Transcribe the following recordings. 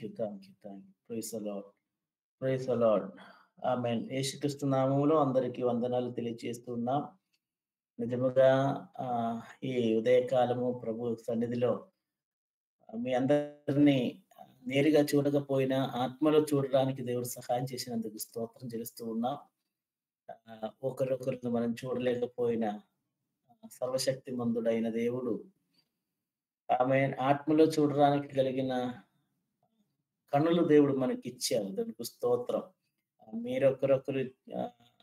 You thank you thank you praise the Lord praise the Lord ఆమె యేసుక్రీస్తు నామములో అందరికీ వందనాలు తెలియజేస్తున్నాం నిజముగా ఆ, ఈ ఉదయకాలము ప్రభు సన్నిధిలో మీ అందరినీ నేరుగా చూడకపోయినా ఆత్మలో చూడడానికి దేవుడు సహాయం చేసినందుకు స్తోత్రం చెల్లిస్తూ ఉన్నాం ఆ, ఒకరొకరు మనం చూడలేకపోయినా సర్వశక్తి మందుడైన దేవుడు ఆమె ఆత్మలో చూడడానికి కలిగిన కన్నులు దేవుడు మనకి ఇచ్చారు దానికి స్తోత్రం ఆ, మీరొకరొకరు ఆ,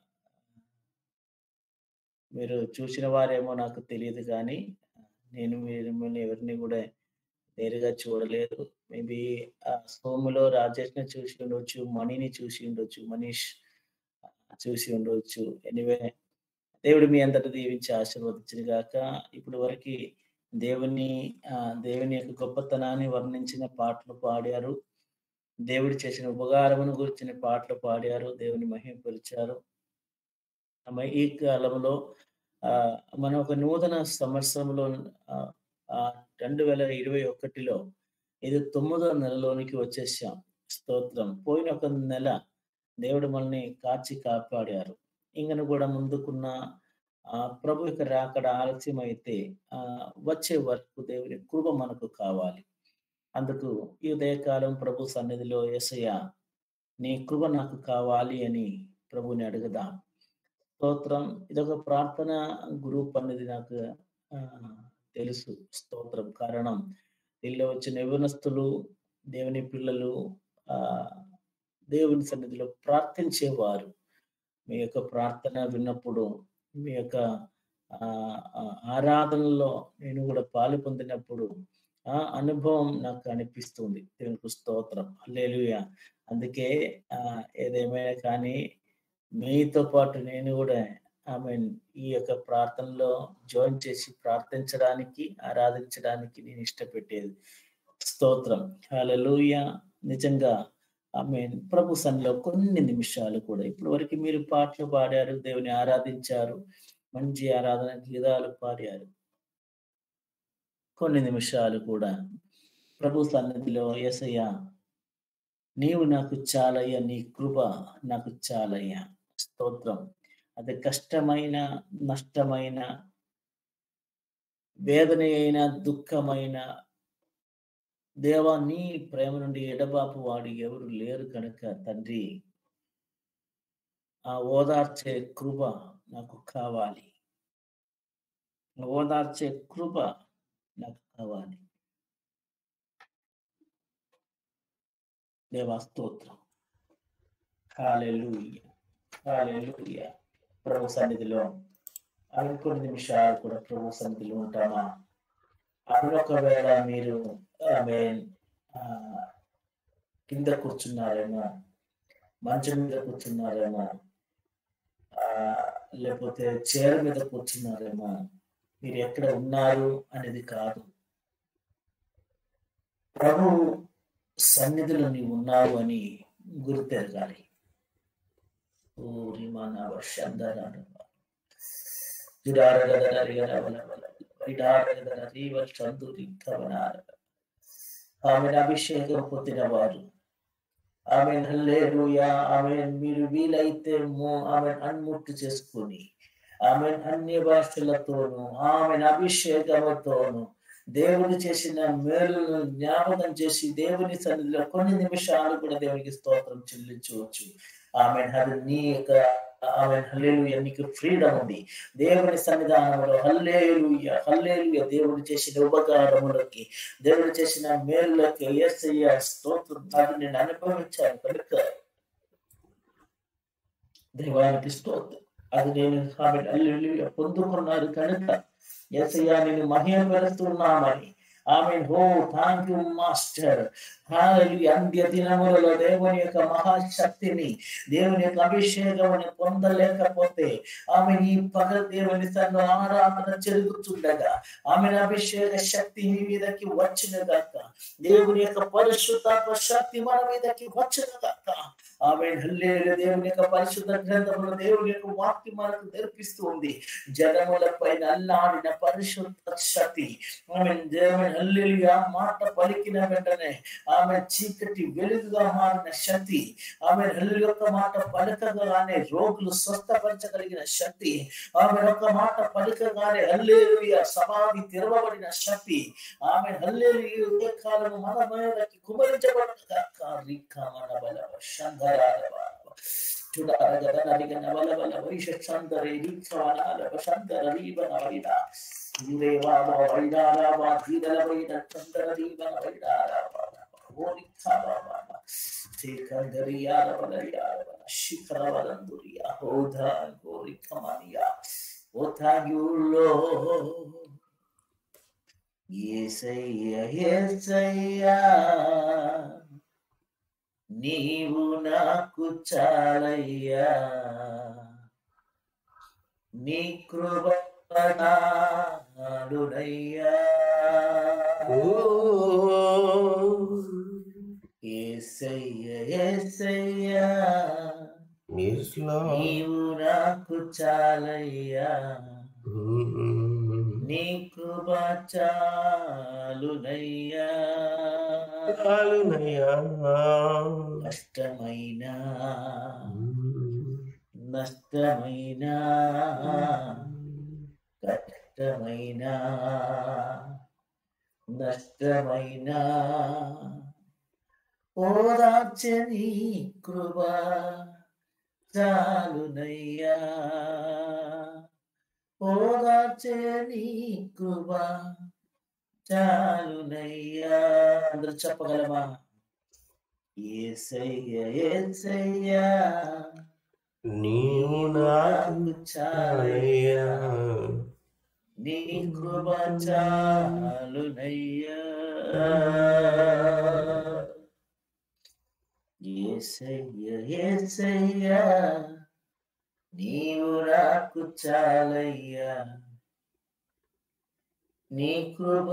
మీరు చూసిన వారేమో నాకు తెలియదు కానీ నేను మీరు మిమ్మల్ని ఎవరిని కూడా నేరుగా చూడలేదు మేబీ ఆ సోములో రాజేష్ని చూసి ఉండొచ్చు మణిని చూసి ఉండొచ్చు మనీష్ ఆ, చూసి ఉండొచ్చు ఎనివే దేవుడు మీ అందరి దీవించి ఆశీర్వదించిన గాక ఇప్పుడు వరకు దేవుని ఆ, దేవుని యొక్క గొప్పతనాన్ని వర్ణించిన పాటలు పాడారు దేవుడు చేసిన ఉపకారమును గురించిన పాటలు పాడారు దేవుని మహిమపరిచారు ఆమె ఈ కాలంలో ఆ, మనం ఒక నూతన సంవత్సరంలో ఆ, ఆ, రెండు వేల ఇరవై ఒకటిలో ఇది తొమ్మిదో నెలలోనికి వచ్చేసాం స్తోత్రం పోయిన ఒక నెల దేవుడు మనల్ని కాచి కాపాడారు ఇంకను కూడా ముందుకున్న ఆ ప్రభు యొక్క రాకడ ఆలస్యం అయితే ఆ వచ్చే వరకు దేవుని కృప మనకు కావాలి అందుకు ఈ ఉదయకాలం ప్రభు సన్నిధిలో యేసయ్య నీ కృప నాకు కావాలి అని ప్రభుని అడుగుదాం స్తోత్రం ఇదొక ప్రార్థన గ్రూప్ అనేది నాకు ఆ, తెలుసు స్తోత్రం కారణం దీనిలో వచ్చిన యవనస్తులు దేవుని పిల్లలు ఆ దేవుని సన్నిధిలో ప్రార్థించేవారు మీ యొక్క ప్రార్థన విన్నప్పుడు మీ యొక్క ఆ, ఆ, ఆరాధనలో నేను కూడా పాలు పొందినప్పుడు ఆ అనుభవం నాకు అనిపిస్తుంది దేవునికి స్తోత్రం హల్లెలూయా అందుకే ఆ ఏదేమైనా కానీ మీతో పాటు నేను కూడా ఆమె ఈ యొక్క ప్రార్థనలో జాయిన్ చేసి ప్రార్థించడానికి ఆరాధించడానికి నేను ఇష్టపెట్టేది స్తోత్రం హల్లెలూయా నిజంగా ఆమె ప్రభు సన్నిలో కొన్ని నిమిషాలు కూడా ఇప్పటి వరకు మీరు పాటలు పాడారు దేవుని ఆరాధించారు మంచి ఆరాధన గీతాలు పాడారు కొన్ని నిమిషాలు కూడా ప్రభు సన్నిధిలో యేసయ్య నీవు నాకు చాలయ్యా నీ కృప నాకు చాలయ్యా స్తోత్రం అది కష్టమైన నష్టమైన వేదన అయిన దుఃఖమైన దేవా నీ ప్రేమ నుండి ఎడబాపు వాడు ఎవరు లేరు కనుక తండ్రి ఆ ఓదార్చే కృప నాకు కావాలి ఓదార్చే కృప నాకు కావాలి దేవా స్తోత్రం హాలెలూయా హాలెలూయా ప్రభు సన్నిధిలో అవి కొన్ని నిమిషాలు కూడా ప్రభు సన్నిధిలో ఉంటామా అప్పుడు ఒకవేళ మీరు ఆమె ఆ, కింద కూర్చున్నారేమో మంచం మీద కూర్చున్నారేమో ఆ, లేకపోతే చీర మీద కూర్చున్నారేమో మీరు ఎక్కడ ఉన్నారు అనేది కాదు ప్రభు సన్నిధిలో నీవు ఉన్నావు అని గుర్తెరగాలి ఓ రిమాన వర్షందరాను ఆమె అభిషేకం పొందిన వారు ఆమె హల్లేలుయా ఆమె మీరు వీలైతే మో- ఆమె అన్ముట్టు చేసుకొని ఆమె అన్ని భాషలతోనూ ఆమె అభిషేకముతోనూ దేవుడు చేసిన మేలును జ్ఞాపకం చేసి దేవుని సన్నిధిలో కొన్ని నిమిషాలు కూడా దేవునికి స్తోత్రం చెల్లించవచ్చు ఆమె అది నీ యొక్క ఆమె హల్లేలుయ నీకు ఫ్రీడమ్ ఉంది దేవుని సన్నిధానంలో హల్లేలుయ హల్లేలుయ దేవుడు చేసిన ఉపకారములకి దేవుడు చేసిన మేలులకి యేసయ్య స్తోత్రం అది నేను అనుభవించాను కనుక దేవానికి స్తోత్రం అది నేను ఆమె హల్లెలూయా పొందుకున్నారు కనుక యేసయ్య నేను మహిమపరుస్తున్నామని ఆమె హో థ్యాంక్ యూ మాస్టర్ అంత్య దినములలో దేవుని యొక్క మహాశక్తిని దేవుని యొక్క అభిషేకముని పొందలేకపోతే ఆమె ఈ పగ దేవుని తన ఆరాధన జరుగుతుండగా ఆమె అభిషేక శక్తి మీ మీదకి వచ్చిన గాక దేవుని యొక్క పరిశుద్ధాత్మ శక్తి మన మీదకి వచ్చిన గాక ఆమె హల్లేలు దేవుని యొక్క పరిశుద్ధ గ్రంథములు దేవుని యొక్క వాక్యం మనకు నేర్పిస్తూ ఉంది జనముల పైన అల్లాడిన పరిశుద్ధ శక్తి ఆమె దేవుని హల్లెలూయా మాట పలికిన వెంటనే ఆమె చీకటి వెలుగుగా మారిన శక్తి ఆమె హల్లు యొక్క మాట పలకగానే రోగులు స్వస్థపరచగలిగిన శక్తి ఆమె యొక్క మాట పలకగానే హల్లేలుయ సమాధి తెరవబడిన శక్తి ఆమె హల్లేలు కాలము మన మీదకి కుమరించబడిన చూడాలగదనడిగన బలబల వైషందరే దీక్షానాల వసంతర దీవన వైద దేవాల వైడాల ధీరల వైద చందర దీవన వైడాల శిఖరవలందురియా హోధ గోరికమనియా ఓథాగ్యుల్లో ఏసయ్య ఏసయ్యా నీవు నాకు చాలయ్యా నీ కృపణాలునయ్యా ఏసయ్య ఏసయ్యా నీవు నాకు చాలయ్యా నీ కృప చాలునయ్యా కష్టమైన నష్టమైన కష్టమైన నష్టమైన ఓదార్చని కృప చాలునయ్యా ఓదార్చని కృప చాలునయ్యా అందరూ చెప్పగలమా ఏసయ్య ఏసయ్యా నీవు నాకు చాలయ్యా నీ కృప చాలునయ్యా ఏసయ్య ఏసయ్యా నీవు నాకు చాలయ్యా నీ కృప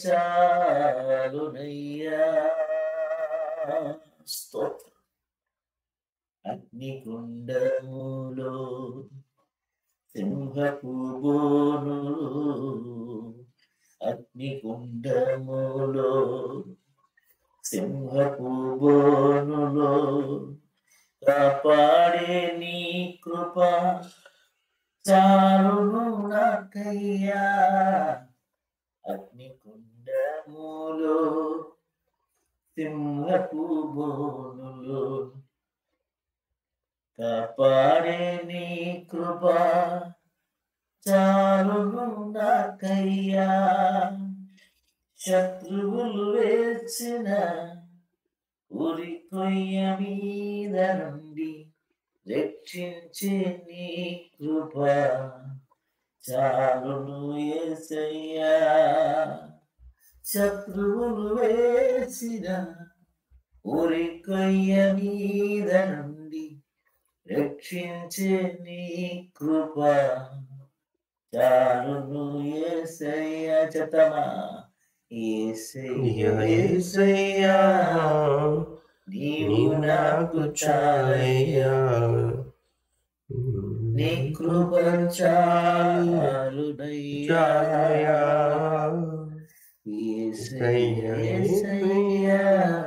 చాలునయ్యా స్తోత్రం అగ్నిగుండములో సింహపు బోనులు అగ్నిగుండములో సింహపు బోనులో కాపాడే నీ కృప చాలును నాకయ్యా అగ్నికుండములో సింహపు బోనులో కాపాడే నీ కృప చాలును నాకయ్యా శత్రువులు వేసిన ఉరి కొయ్య మీద నుండి రక్షించే నీ కృప చాలును ఏసయ్యా శత్రువులు వేసిన ఉరి కొయ్య మీద నుండి రక్షించే నీ కృప చాలును ఏసయ్య చతమా ఏసయ్య ఏసయ్యా నీవు నాకు చాలయ్యా నీ కృప చాలునయ్యా ఏసయ్య ఏసయ్యా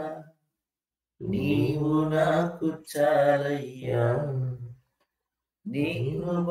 నీవు నాకు చాలయ్యా నీ కృప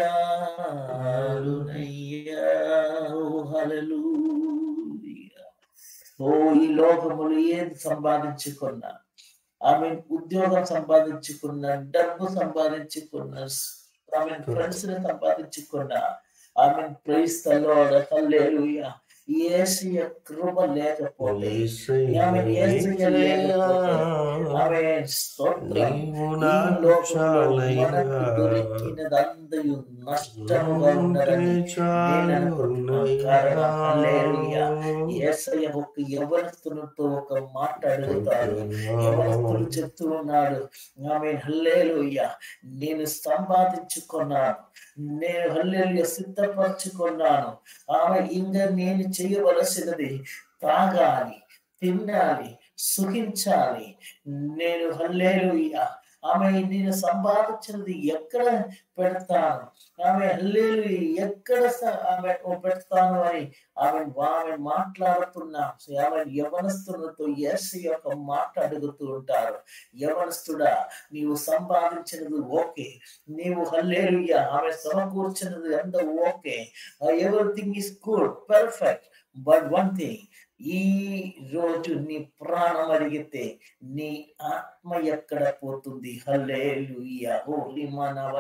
చాలునయ్యా ఓ హల్లెలూయా ఓ ఈ లోకములు ఏది సంపాదించుకున్నా ఆమె ఉద్యోగం సంపాదించుకున్న డబ్బు సంపాదించుకున్న ఆమె ఫ్రెండ్స్ ని సంపాదించుకున్న ఆమె ప్రైస్ తల్లోడ హల్లెలూయా ఏసయ్య కృప లేకపోతే ఆమె ఏసయ్య లేకపోతే ఆమె స్తోత్రం ఈ లోకంలో మనకు దొరికినదంతయు నష్టముగా ఉన్నదని నేను అనుకుంటున్నాను. కారణం హల్లెలూయా. యేసయ్య ఒక యవనస్తులతో ఒక మాట అడుగుతాడు యవనస్తులు చెప్తూ ఉన్నాడు ఆమె హల్లేలుయ్య నేను సంపాదించుకున్నాను నేను హల్లేలుయ్య సిద్ధపరచుకున్నాను ఆమె ఇంకా నేను చేయవలసినది తాగాలి తినాలి సుఖించాలి నేను హల్లేలుయ్య ఆమె నేను సంపాదించినది ఎక్కడ పెడతాను ఆమె హల్లేలు ఎక్కడ స- ఆమె పెడతాను అని ఆమె ఆమె మాట్లాడుతున్న ఆమె యవనస్తులతో ఎస్ యొక్క మాట అడుగుతూ ఉంటారు యవనస్తుడా నీవు సంపాదించినది ఓకే నీవు హల్లేలుయ్య ఆమె సమకూర్చినది అంత okay everything is good perfect but one thing ఈ రోజు నీ ప్రాణం అడిగితే నీ ఆత్మ ఎక్కడ పోతుంది హల్లేలుయ్య హోలీ మనవ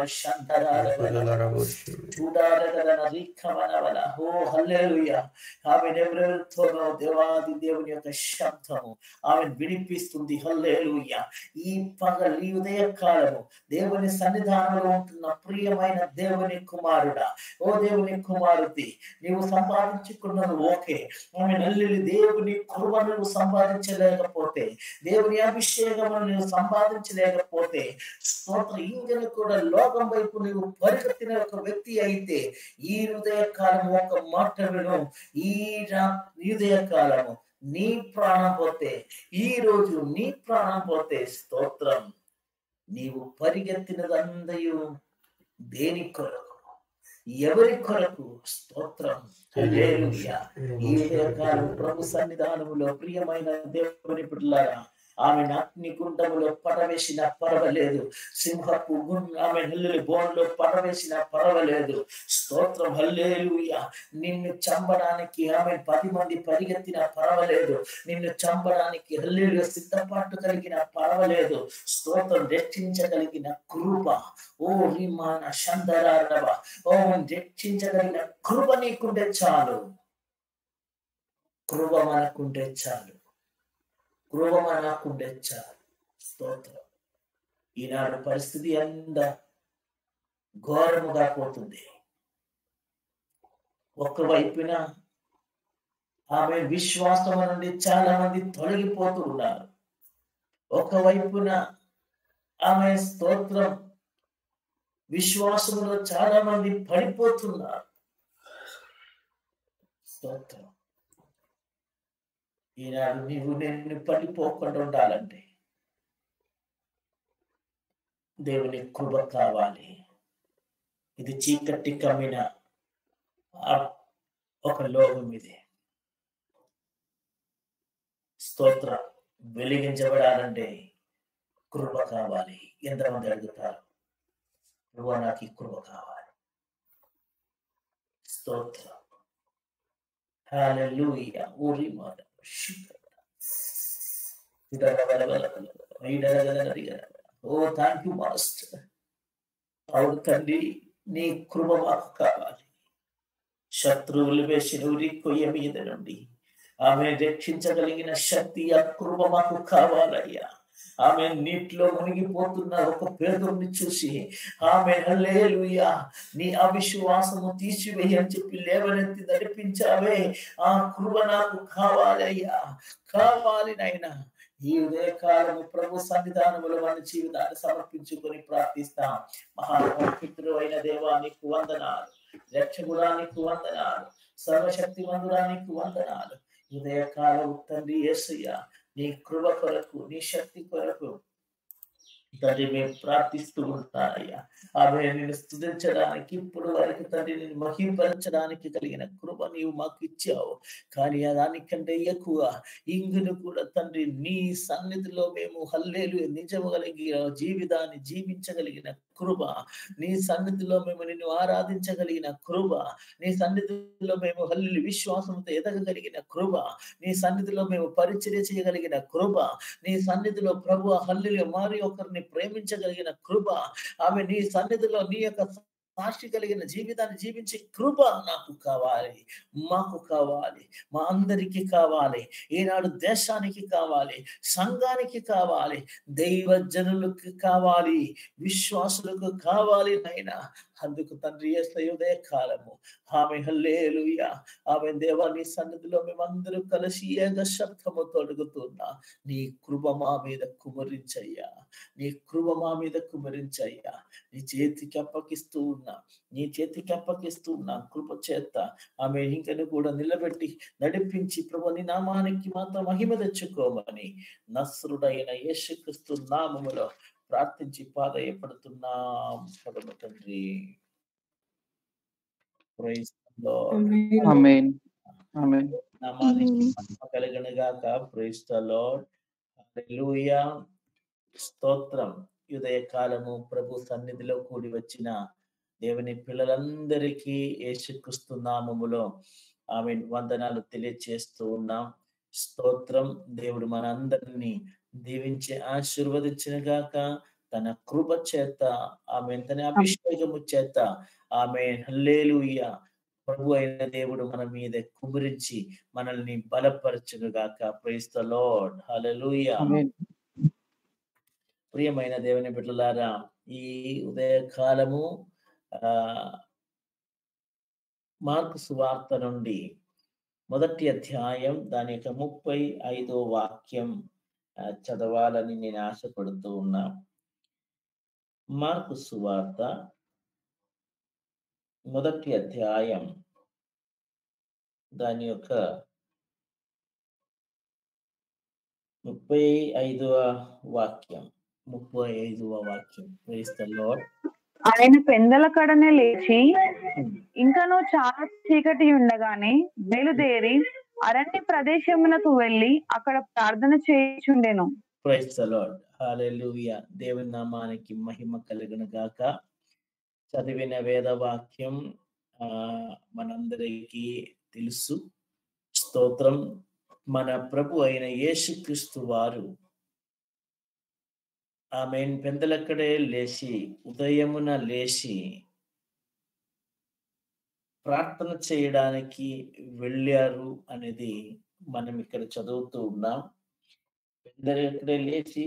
చూడాలగలన రీఖమనవల హో హల్లెలూయ ఆమె ఎవరెవరితోనో దేవాది దేవుని యొక్క శబ్దము ఆమె వినిపిస్తుంది హల్లెలూయ ఈ పగలు ఈ ఉదయ కాలము దేవుని సన్నిధానంలో ఉంటున్న ప్రియమైన దేవుని కుమారుడా ఓ దేవుని కుమారుతి నీవు సంపాదించుకున్నది ఓకే ఆమె నల్లి దేవుని కృపను నువ్వు సంపాదించలేకపోతే దేవుని అభిషేకమును నువ్వు సంపాదించలేకపోతే స్తోత్ర ఇంకను కూడా లోకం వైపు నువ్వు పరిగెత్తిన ఒక వ్యక్తి అయితే ఈ హృదయ కాలము ఒక మాట విను ఈ రా- ఈ హృదయ కాలము నీ ప్రాణం పోతే ఈ రోజు నీ ప్రాణం పోతే స్తోత్రం నీవు పరిగెత్తినదందయు దేని కొరకు ఎవరి కొరకు స్తోత్రం హల్లెలూయా ఈ కాలం ప్రభు సన్నిధానములో ప్రియమైన దేవుని బిడ్డలారా ఆమె అగ్ని గుండములో పడవేసిన పర్వాలేదు సింహపు గుండ ఆమె హల్లులి బోన్లో పడవేసిన పర్వాలేదు స్తోత్రం హల్లేలుయ నిన్ను చంపడానికి ఆమె పది మంది పరిగెత్తిన పర్వాలేదు నిన్ను చంపడానికి హల్లేలు సిద్ధపాటు కలిగిన పర్వాలేదు స్తోత్రం రక్షించగలిగిన కృప ఓ రిమాన శందరారవ ఓ రక్షించగలిగిన కృప నీకుంటే చాలు కృప మనకుంటే చాలు కృప మనకుంటే చాలు స్తోత్రం ఈనాడు పరిస్థితి ఎంత ఘోరముగా పోతుంది ఒకవైపున ఆమె విశ్వాసం నుండి చాలా మంది తొలగిపోతూ ఉన్నారు ఒకవైపున ఆమె స్తోత్రం విశ్వాసంలో చాలా మంది పడిపోతున్నారు స్తోత్రం ఈనాడు నీవు నేను పడిపోకుండా ఉండాలంటే దేవుని కృప కావాలి ఇది చీకటి కమ్మిన ఆ ఒక లోకం ఇది స్తోత్రం వెలిగించబడాలంటే కృప కావాలి ఎంతమంది అడుగుతారు నువ్వు నాకు ఈ కృప కావాలి స్తోత్రం హల్లెలూయా ఊరి మాట ఓ థ్యాంక్ యూ మాస్టర్ అవును తండ్రి నీ కృప మాకు కావాలి శత్రువులు వేసిన ఉరి కొయ్య మీద నుండి ఆమె రక్షించగలిగిన శక్తి ఆ కృప మాకు కావాలయ్యా ఆమె నీటిలో మునిగిపోతున్న ఒక పేదోడిని చూసి ఆమె హల్లేలుయా నీ అవిశ్వాసము తీసివేయి అని చెప్పి లేవనెత్తి నడిపించావే ఆ కృప నాకు కావాలయ్యా కావాలి నాయనా ఈ ఉదయకాలము ప్రభు సన్నిధానములో మన జీవితాన్ని సమర్పించుకొని ప్రార్థిస్తాం మహాపితృ అయిన దేవానికి వందనాలు రక్షకుడానికి వందనాలు సర్వశక్తివంతుడానికి వందనాలు ఉదయకాలము తండ్రి యేసయ్య నీ కృప కొరకు నీ శక్తి కొరకు తండ్రి మేము ప్రార్థిస్తూ ఉంటారయ్యా ఆమె నేను స్థుతించడానికి ఇప్పుడు వరకు తండ్రి నేను మహింపరచడానికి కలిగిన కృప నీవు మాకు ఇచ్చావు కానీ దానికంటే ఎక్కువ ఇంగును కూడా తండ్రి నీ సన్నిధిలో మేము హల్లేలు నిజము కలిగిన జీవితాన్ని జీవించగలిగిన కృప నీ సన్నిధిలో మేము నిన్ను ఆరాధించగలిగిన కృప నీ సన్నిధిలో మేము హల్లు విశ్వాసంతో ఎదగగలిగిన కృప నీ సన్నిధిలో మేము పరిచర్య చేయగలిగిన కృప నీ సన్నిధిలో ప్రభు హల్లులు మారి ఒకరిని ప్రేమించగలిగిన కృప ఆమె నీ సన్నిధిలో నీ యొక్క సాక్షి కలిగిన జీవితాన్ని జీవించే కృప నాకు కావాలి మాకు కావాలి మా అందరికీ కావాలి ఈనాడు దేశానికి కావాలి సంఘానికి కావాలి దైవ జనులకు కావాలి విశ్వాసులకు కావాలి నైనా అందుకు తండ్రి ఉదయ కాలము ఆమె హల్లేలుయ ఆమె దేవాన్ని సన్నిధిలో మేమందరూ కలిసి ఏక శబ్దముతో అడుగుతున్నా నీ కృప మా మీద కుమరించయ్యా నీ కృప మా మీద కుమరించయ్యా నీ చేతికి అప్పగిస్తూ ఉన్నా నీ చేతికి అప్పగిస్తూ ఉన్నా కృప చేత ఆమె ఇంకను కూడా నిలబెట్టి నడిపించి ప్రభు నీ నామానికి మాత్రం మహిమ తెచ్చుకోమని నస్రుడైన యేసుక్రీస్తు నామములో ప్రార్థించి పాదయపడుతున్నాం పరమ తండ్రి Praise the Lord. ఆమేన్ ఆమేన్ నామానికి మహిమ కలుగును గాక ప్రైజ్ ద లార్డ్ హల్లెలూయా స్తోత్రం ఉదయ కాలము ప్రభు సన్నిధిలో కూడి వచ్చిన దేవుని పిల్లలందరికీ యేసుక్రీస్తు నామములో ఆమె వందనాలు తెలియచేస్తూ ఉన్నాం స్తోత్రం దేవుడు మనందరినీ దీవించి ఆశీర్వదించిన గాక తన కృప చేత ఆమె తన అభిషేకము చేత ఆమె హల్లేలుయ ప్రభు అయిన దేవుడు మన మీద కుబరించి మనల్ని బలపరచును గాక praise the Lord hallelujah amen ప్రియమైన దేవుని బిడ్డలారా ఈ ఉదయకాలము ఆ మార్కు సువార్త నుండి మొదటి అధ్యాయం దాని యొక్క ముప్పై ఐదో వాక్యం ఆ, చదవాలని నేను ఆశపడుతూ ఉన్నా మార్కు సువార్త మొదటి అధ్యాయం దాని యొక్క ముప్పై ఐదవ వాక్యం ముప్పై ఐదవ వాక్యం ప్రైజ్ ద లార్డ్ ఆయన పెందల కడనే లేచి ఇంకనూ చాలా చీకటి ఉండగానే బయలుదేరి అరణ్య ప్రదేశమునకు వెళ్లి అక్కడ ప్రార్థన చేయుచుండెను ప్రైజ్ ద లార్డ్ హల్లెలూయా దేవుని నామానికి మహిమ కలుగును గాక చదివిన వేద వాక్యం ఆ మనందరికీ తెలుసు స్తోత్రం మన ప్రభు అయిన యేసుక్రీస్తు వారు ఆమె పెందలక్కడే లేచి ఉదయమున లేచి ప్రార్థన చేయడానికి వెళ్ళారు అనేది మనం ఇక్కడ చదువుతూ ఉన్నాం పెందలక్కడే లేచి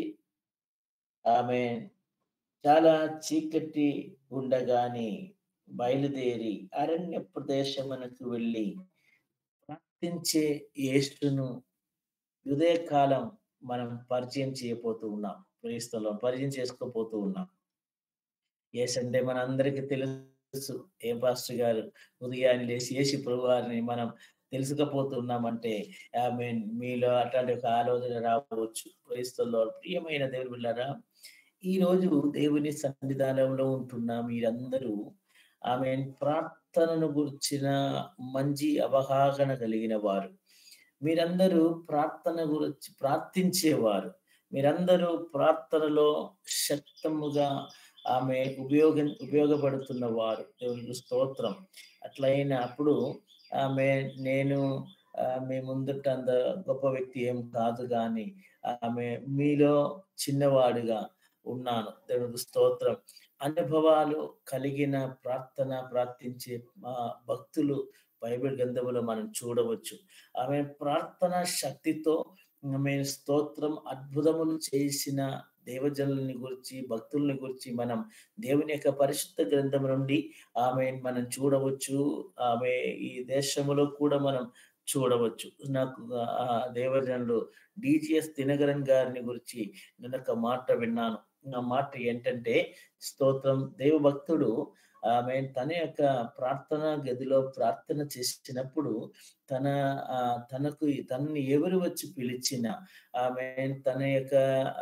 ఆమె చాలా చీకటి ఉండగానే బయలుదేరి అరణ్య ప్రదేశమునకు వెళ్ళి ప్రార్థించే యేసును ఉదయకాలం మనం పరిచయం చేయబోతూ ఉన్నాం క్రీస్తులో పరిచయం చేసుకోపోతూ ఉన్నాం ఏసంటే మన అందరికీ తెలుసు ఏం పాస్టర్ గారు ఉదయాన్నే లేచి ఏసి ప్రభు వారిని మనం తెలుసుకపోతున్నామంటే ఆమె మీలో అట్లాంటి ఒక ఆలోచన రావచ్చు క్రీస్తులో ప్రియమైన దేవుడు బిళ్ళారా ఈ రోజు దేవుని సన్నిధానంలో ఉంటున్న మీరందరూ ఆమె ప్రార్థనను గురించిన మంచి అవగాహన కలిగిన వారు మీరందరూ ప్రార్థన గురించి ప్రార్థించేవారు మీరందరూ ప్రార్థనలో శక్తముగా ఆమె ఉపయోగ ఉపయోగపడుతున్న వారు దేవునికి స్తోత్రం అట్లయిన అప్పుడు ఆమె నేను మీ ముందట అంత గొప్ప వ్యక్తి ఏం కాదు కానీ ఆమె మీలో చిన్నవాడుగా ఉన్నాను దేవునికి స్తోత్రం అనుభవాలు కలిగిన ప్రార్థన ప్రార్థించే మా భక్తులు బైబిల్ గ్రంథంలో మనం చూడవచ్చు ఆమె ప్రార్థన శక్తితో ఆమె స్తోత్రం అద్భుతములు చేసిన దేవజనులని గురించి భక్తుల్ని గురించి మనం దేవుని యొక్క పరిశుద్ధ గ్రంథం నుండి ఆమె మనం చూడవచ్చు ఆమె ఈ దేశంలో కూడా మనం చూడవచ్చు నాకు ఆ దేవజనులు డిజిఎస్ దినకరన్ గారిని గురించి నేను ఒక మాట విన్నాను ఆ మాట ఏంటంటే స్తోత్రం దేవ భక్తుడు ఆమె తన యొక్క ప్రార్థన గదిలో ప్రార్థన చేసినప్పుడు తన ఆ తనకు తనని ఎవరు వచ్చి పిలిచిన ఆమె తన యొక్క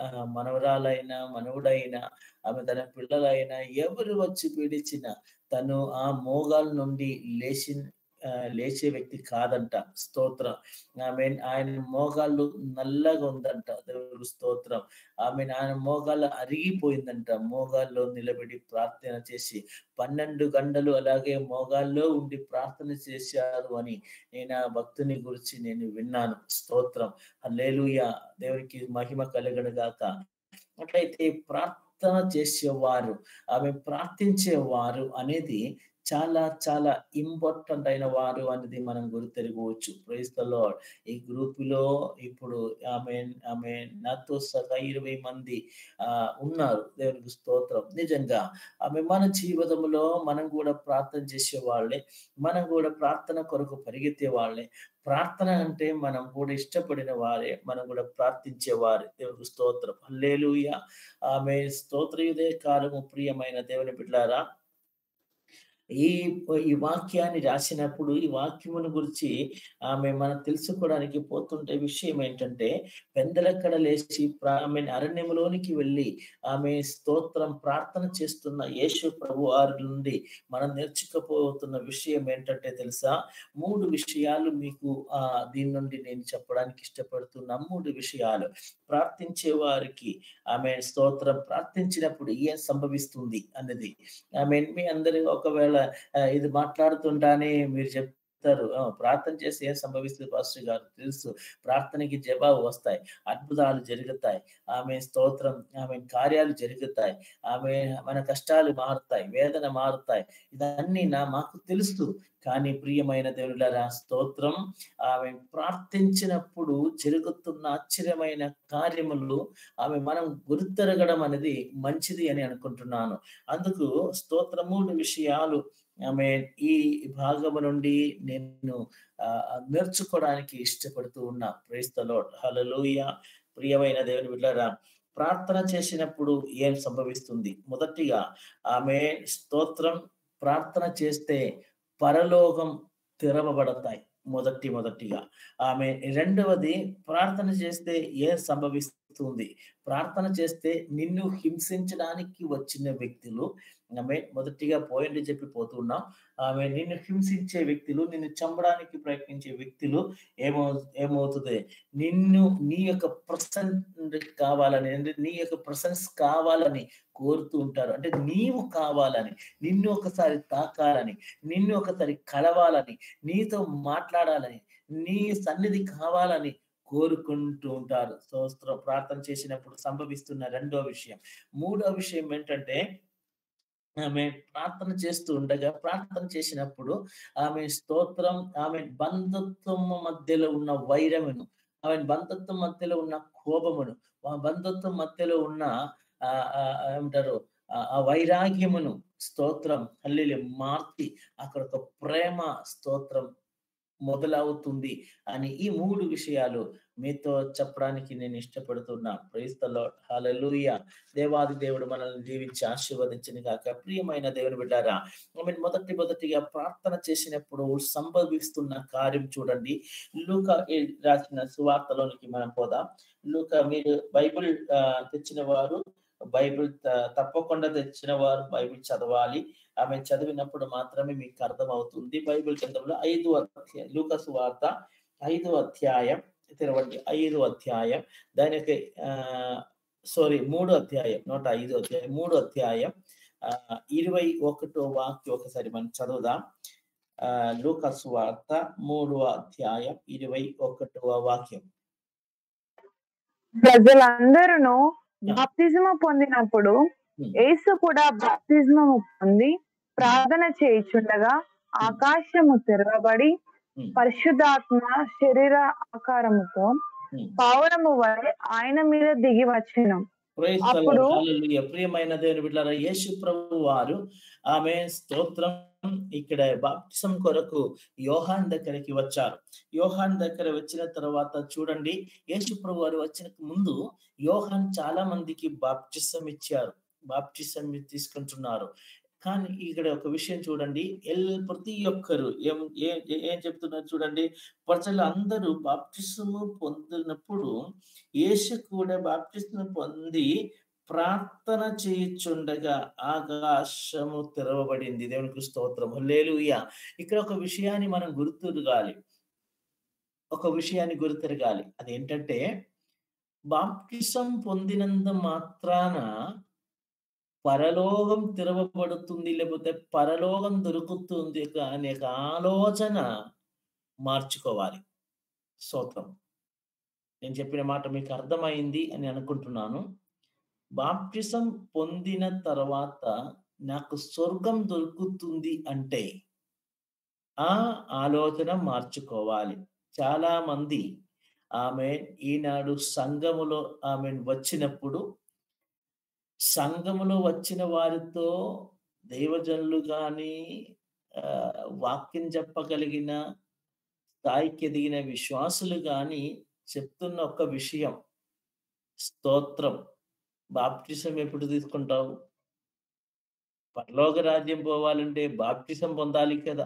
మనవరాలైన మనవుడైన ఆమె తన పిల్లలైన ఎవరు వచ్చి పిలిచిన తను ఆ మోగాల నుండి లేచి లేచే వ్యక్తి కాదంట స్తోత్రం ఆమె ఆయన మోగాళ్ళు నల్లగా ఉందంట దేవుడు స్తోత్రం ఆమె ఆయన మోగాళ్ళు అరిగిపోయిందంట మోగాల్లో నిలబడి ప్రార్థన చేసి పన్నెండు గంటలు అలాగే మోగాల్లో ఉండి ప్రార్థన చేశారు అని నేను ఆ భక్తుని గురించి నేను విన్నాను స్తోత్రం అల్లేలుయ దేవునికి మహిమ కలగడుగాక అట్లయితే ప్రార్థన చేసేవారు ఆమె ప్రార్థించేవారు అనేది చాలా చాలా ఇంపార్టెంట్ అయిన వారు అనేది మనం గుర్తెరగవచ్చు ప్రైజ్ ద లార్డ్ ఈ గ్రూప్ లో ఇప్పుడు ఆమె ఆమె నాతో సహా ఇరవై మంది ఆ ఉన్నారు దేవునికి స్తోత్రం నిజంగా ఆమె మన జీవితంలో మనం కూడా ప్రార్థన చేసే వాళ్ళే మనం కూడా ప్రార్థన కొరకు పరిగెత్తే వాళ్ళే ప్రార్థన అంటే మనం కూడా ఇష్టపడిన వారే మనం కూడా ప్రార్థించేవారు దేవునికి స్తోత్రం అల్లేలుయ ఆమె స్తోత్రయుదే కాలము ప్రియమైన దేవుని బిడ్డారా ఈ ఈ వాక్యాన్ని రాసినప్పుడు ఈ వాక్యమును గురించి ఆమె మనం తెలుసుకోవడానికి పోతుంటే విషయం ఏంటంటే పెందలక్కడ లేచి ప్రా- ఆమె అరణ్యములోనికి వెళ్ళి ఆమె స్తోత్రం ప్రార్థన చేస్తున్న యేసు ప్రభు వారి నుండి మనం నేర్చుకోపోతున్న విషయం ఏంటంటే తెలుసా మూడు విషయాలు మీకు ఆ దీని నుండి నేను చెప్పడానికి ఇష్టపడుతున్న మూడు విషయాలు ప్రార్థించే వారికి ఆమె స్తోత్రం ప్రార్థించినప్పుడు ఏం సంభవిస్తుంది అన్నది ఆమె మీ అందరి ఒకవేళ ఆ, ఇది మాట్లాడుతుంటానే మీరు చెప్తారు "ఆ, ప్రార్థన చేసి ఏం సంభవిస్తుంది పాస్టర్ గారు తెలుసు ప్రార్థనకి జవాబు వస్తాయి అద్భుతాలు జరుగుతాయి ఆమె స్తోత్రం ఆమె కార్యాలు జరుగుతాయి ఆమె మన కష్టాలు మారుతాయి వేదన మారుతాయి ఇదన్నీ నా మాకు తెలుసు కానీ ప్రియమైన దేవుడులారా స్తోత్రం ఆమె ప్రార్థించినప్పుడు జరుగుతున్న ఆశ్చర్యమైన కార్యములు ఆమె మనం గుర్తెరగడం అనేది మంచిది అని అనుకుంటున్నాను అందుకు స్తోత్ర మూడు విషయాలు ఆమె ఈ భాగము నుండి నేను ఆ, నేర్చుకోవడానికి ఇష్టపడుతూ ఉన్నా ప్రేస్తలో హలలోయ ప్రియమైన దేవుని బిడ్డలారా ప్రార్థన చేసినప్పుడు ఏం సంభవిస్తుంది మొదటిగా ఆమె స్తోత్రం ప్రార్థన చేస్తే పరలోకం తెరవబడతాయి మొదటి మొదటిగా ఆమె రెండవది ప్రార్థన చేస్తే ఏం సంభవిస్తుంది ప్రార్థన చేస్తే నిన్ను హింసించడానికి వచ్చిన వ్యక్తులు ఆమె మొదటిగా పాయింట్ చెప్పి పోతున్నాం ఆమె నిన్ను హింసించే వ్యక్తులు నిన్ను చంపడానికి ప్రయత్నించే వ్యక్తులు ఏమో ఏమవుతుంది నిన్ను నీ యొక్క ప్రసెంట్ కావాలని అంటే నీ యొక్క ప్రసెన్స్ కావాలని కోరుతూ ఉంటారు అంటే నీవు కావాలని నిన్ను ఒకసారి తాకాలని నిన్ను ఒకసారి కలవాలని నీతో మాట్లాడాలని నీ సన్నిధి కావాలని కోరుకుంటూ ఉంటారు స్తోత్రం ప్రార్థన చేసినప్పుడు సంభవిస్తున్న రెండో విషయం మూడో విషయం ఏంటంటే ఆమె ప్రార్థన చేస్తూ ఉండగా ప్రార్థన చేసినప్పుడు ఆమె స్తోత్రం ఆమె బంధుత్వం మధ్యలో ఉన్న వైరమును ఆమె బంధుత్వం మధ్యలో ఉన్న కోపమును ఆ బంధుత్వం మధ్యలో ఉన్న ఆ ఆ, ఏమంటారు ఆ ఆ వైరాగ్యమును స్తోత్రం హల్లి మార్చి అక్కడ ఒక ప్రేమ స్తోత్రం మొదలవుతుంది అని ఈ మూడు విషయాలు మీతో చెప్పడానికి నేను ఇష్టపడుతున్నా ప్రైస్తలో హాలూయ దేవాది దేవుడు మనల్ని జీవించి ఆశీర్వదించిన కాక ప్రియమైన దేవుని బిడ్డారా ఆమె మొదటి మొదటిగా ప్రార్థన చేసినప్పుడు సంభవిస్తున్న కార్యం చూడండి లూక ఈ రాసిన సువార్తలోనికి మనం పోదాం లూక మీరు బైబిల్ ఆ, తెచ్చిన వారు బైబిల్ త- తప్పకుండా తెచ్చిన వారు బైబిల్ చదవాలి ఆమె చదివినప్పుడు మాత్రమే మీకు అర్థమవుతుంది బైబిల్ గ్రంథంలో ఐదు అధ్యాయం లూకసు వార్త ఐదు అధ్యాయం తెరవండి ఐదు అధ్యాయం దానికి ఆ సారీ మూడు అధ్యాయం నూట ఐదు అధ్యాయం మూడు అధ్యాయం ఆ ఇరవై ఒకటో వాక్యం ఒకసారి మనం చదువుదాం ఆ లూకసు వార్త మూడవ అధ్యాయం ఇరవై ఒకటవ వాక్యం ప్రజలందరూ బాప్తిజము పొందినప్పుడు Hmm. యేసు కూడా బాప్తిజము పొంది ప్రార్థన చేయుచుండగా ఆకాశము తెరవబడి Hmm. పరిశుద్ధాత్మ శరీర ఆకారముతో Hmm. పావురము వలె ఆయన మీద దిగి వచ్చెను Praise the Lord. అప్పుడు- Hallelujah. ప్రియమైన దేవుని బిడ్డారా యేసు ప్రభు వారు ఆమె స్తోత్రం ఇక్కడ బాప్టిజం కొరకు యోహాన్ దగ్గరికి వచ్చారు యోహాన్ దగ్గర వచ్చిన తర్వాత చూడండి యేసు ప్రభు వారు వచ్చిన ముందు యోహాన్ చాలా మందికి బాప్టిజం ఇచ్చారు బాప్టిజం తీసుకుంటున్నారు కానీ ఇక్కడ ఒక విషయం చూడండి ఎల్ ప్రతి ఒక్కరు ఏం ఏ- ఏ- ఏం చెప్తున్నారు చూడండి ప్రజలు అందరూ బాప్టిజము పొందినప్పుడు యేసు కూడా బాప్టిజం పొంది ప్రార్థన చేయుచుండగా ఆకాశము తెరవబడింది దేవునికి స్తోత్రం హల్లెలూయా ఇక్కడ ఒక విషయాన్ని మనం గుర్తురగాలి ఒక విషయాన్ని గుర్తురగాలి అదేంటంటే బాప్టిజం పొందినంత మాత్రాన పరలోకం తెరవబడుతుంది లేకపోతే పరలోకం దొరుకుతుంది అనే ఒక ఆలోచన మార్చుకోవాలి స్తోత్రం నేను చెప్పిన మాట మీకు అర్థమైంది అని అనుకుంటున్నాను బాప్టిజం పొందిన తర్వాత నాకు స్వర్గం దొరుకుతుంది అంటే ఆ ఆలోచన మార్చుకోవాలి చాలా మంది ఆమె ఈనాడు సంఘములో ఆమె వచ్చినప్పుడు సంఘములో వచ్చిన వారితో దైవజనులు కానీ వాక్యం చెప్పగలిగిన స్థాయికి ఎదిగిన విశ్వాసులు కానీ చెప్తున్న ఒక విషయం స్తోత్రం బాప్టిజం ఎప్పుడు తీసుకుంటావు పరలోక రాజ్యం పోవాలంటే బాప్టిసం పొందాలి కదా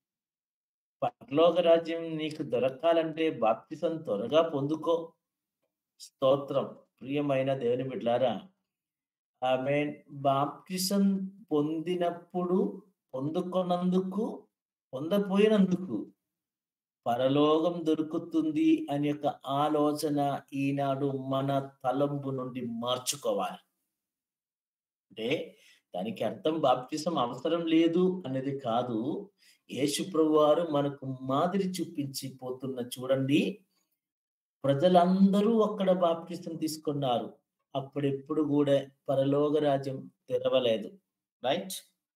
పరలోక రాజ్యం నీకు దొరకాలంటే బాప్టిసం త్వరగా పొందుకో స్తోత్రం ప్రియమైన దేవుని బిడ్డారా ఆమె బాప్టిసం పొందినప్పుడు పొందుకున్నందుకు పొందపోయినందుకు పరలోకం దొరుకుతుంది అనే యొక్క ఆలోచన ఈనాడు మన తలంపు నుండి మార్చుకోవాలి అంటే దానికి అర్థం బాప్టిసం అవసరం లేదు అనేది కాదు యేసు ప్రభు వారు మనకు మాదిరి చూపించి పోతున్న చూడండి ప్రజలందరూ అక్కడ బాప్టిసం తీసుకున్నారు అప్పుడెప్పుడు కూడా పరలోక రాజ్యం తెరవలేదు రైట్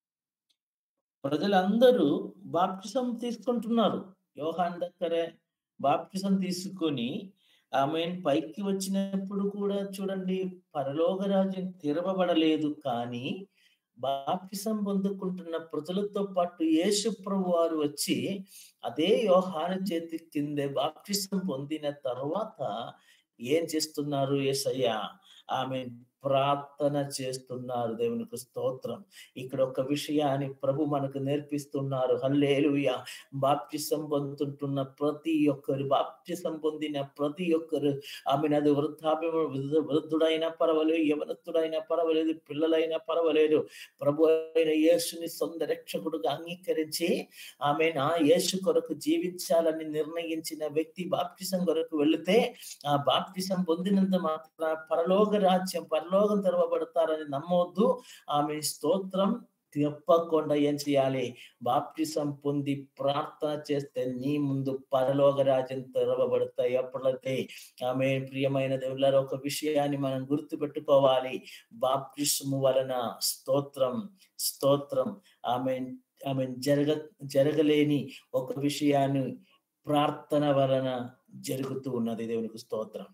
ప్రజలందరూ బాప్టిసం తీసుకుంటున్నారు యోహాన్ దగ్గరే బాప్టిసం తీసుకొని ఆమె పైకి వచ్చినప్పుడు కూడా చూడండి పరలోక రాజ్యం తెరవబడలేదు కానీ బాప్టిసం పొందుకుంటున్న ప్రజలతో పాటు యేసు ప్రభు వారు వచ్చి అదే యోహాను చేతి కిందే బాప్టిసం పొందిన తర్వాత ఏం చేస్తున్నారు యేసయ్య ఆమె ప్రార్థన చేస్తున్నారు దేవునికి స్తోత్రం ఇక్కడ ఒక విషయాన్ని ప్రభు మనకు నేర్పిస్తున్నారు హల్లేలుయ బాప్టిసం పొందుతుంటున్న ప్రతి ఒక్కరు బాప్టిసం పొందిన ప్రతి ఒక్కరు ఆమె అది వృద్ధాప్యం వృద్ధుడైనా పర్వాలేదు యవనస్తుడైనా పర్వాలేదు పిల్లలైనా పర్వాలేదు ప్రభు అయిన యేసుని సొంత రక్షకుడుగా అంగీకరించి ఆమె నా యేసు కొరకు జీవించాలని నిర్ణయించిన వ్యక్తి బాప్టిసం కొరకు వెళితే ఆ బాప్టిసం పొందినంత మాత్రం పరలోక రాజ్యం పరలోకం తెరవబడతారని నమ్మవద్దు ఆమె స్తోత్రం తప్పకుండా ఏం చేయాలి బాప్టిసం పొంది ప్రార్థన చేస్తే నీ ముందు పరలోక రాజ్యం తెరవబడతాయి అప్పుడైతే ఆమె ప్రియమైన దేవుళ్ళ ఒక విషయాన్ని మనం గుర్తు పెట్టుకోవాలి బాప్టిసము వలన స్తోత్రం స్తోత్రం ఆమె ఆమె జరగ జరగలేని ఒక విషయాన్ని ప్రార్థన వలన జరుగుతూ ఉన్నది దేవునికి స్తోత్రం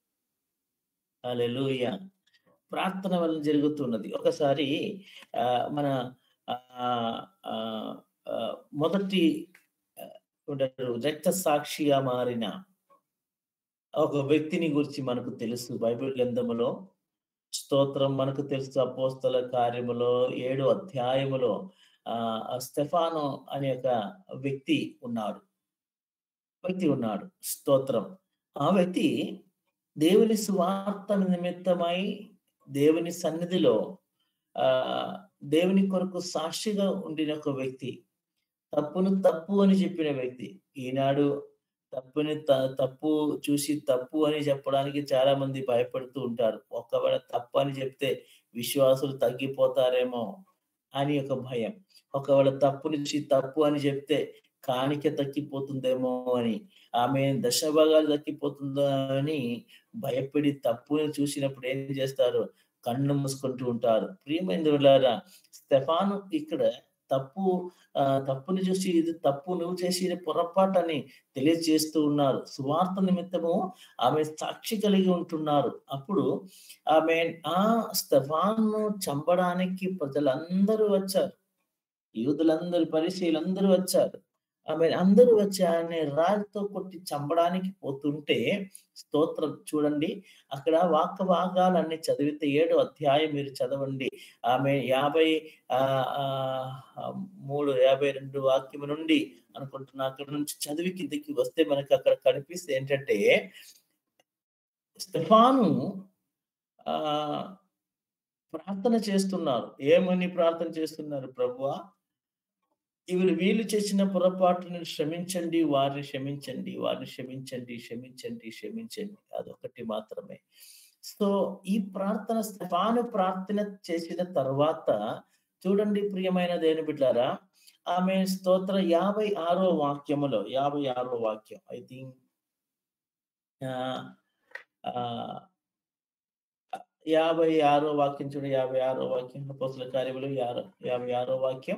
అలెలుయ ప్రార్థన వలన జరుగుతున్నది ఒకసారి ఆ మన ఆ ఆ, ఆ, మొదటి ఆ, ఉంటారు రక్త సాక్షిగా మారిన ఒక వ్యక్తిని గురించి మనకు తెలుసు బైబిల్ గ్రంథములో స్తోత్రం మనకు తెలుసు అపోస్తల కార్యములో ఏడు అధ్యాయములో ఆ ఆ స్టెఫానో అనే ఒక వ్యక్తి ఉన్నాడు వ్యక్తి ఉన్నాడు స్తోత్రం ఆ వ్యక్తి దేవుని సువార్త నిమిత్తమై దేవుని సన్నిధిలో ఆ దేవుని కొరకు సాక్షిగా ఉండిన ఒక వ్యక్తి తప్పును తప్పు అని చెప్పిన వ్యక్తి ఈనాడు తప్పుని త- తప్పు చూసి తప్పు అని చెప్పడానికి చాలా మంది భయపడుతూ ఉంటారు ఒకవేళ తప్పు అని చెప్తే విశ్వాసులు తగ్గిపోతారేమో అని ఒక భయం ఒకవేళ తప్పుని చూసి తప్పు అని చెప్తే కాணிక తగ్గిపోతుందేమో అని ఆమె దశభాగాలు తగ్గిపోతుందో అని భయపడి తప్పుని చూసినప్పుడు ఏం చేస్తారు కన్ను మూసుకుంటూ ఉంటారు ప్రియమైన వాళ్ళారా స్టెఫాను ఇక్కడ తప్పు ఆ తప్పుని చూసి ఇది తప్పు నువ్వు చేసిన పొరపాటని తెలియజేస్తూ ఉన్నారు సువార్త నిమిత్తము ఆమె సాక్షి కలిగి ఉంటున్నారు అప్పుడు ఆమె ఆ స్టెఫాను చంపడానికి ప్రజలందరూ వచ్చారు యూదులందరూ పరిశీలందరూ వచ్చారు ఆమె అందరూ వచ్చి ఆయన రాజుతో కొట్టి చంపడానికి పోతుంటే స్తోత్రం చూడండి అక్కడ వాక్క భాగాలన్నీ చదివితే ఏడో అధ్యాయం మీరు చదవండి ఆమె యాభై ఆ ఆ, ఆ, మూడు యాభై రెండు వాక్యం నుండి అనుకుంటున్నా అక్కడ నుంచి చదివి కిందకి వస్తే మనకి అక్కడ కనిపిస్తే ఏంటంటే స్టెఫాను ఆ ప్రార్థన చేస్తున్నారు ఏమని ప్రార్థన చేస్తున్నారు ప్రభువా ఇవి వీళ్ళు చేసిన పొరపాటును క్షమించండి వారిని క్షమించండి వారిని క్షమించండి క్షమించండి క్షమించండి అదొకటి మాత్రమే సో ఈ ప్రార్థన స్థాను ప్రార్థన చేసిన తర్వాత చూడండి ప్రియమైన దేని బిడ్డారా ఆమె స్తోత్ర యాభై ఆరో వాక్యములో యాభై ఆరో వాక్యం ఐ థింక్ యాభై ఆరో వాక్యం చూడ యాభై ఆరో వాక్యం పోతుల కార్యములు యారో యాభై ఆరో వాక్యం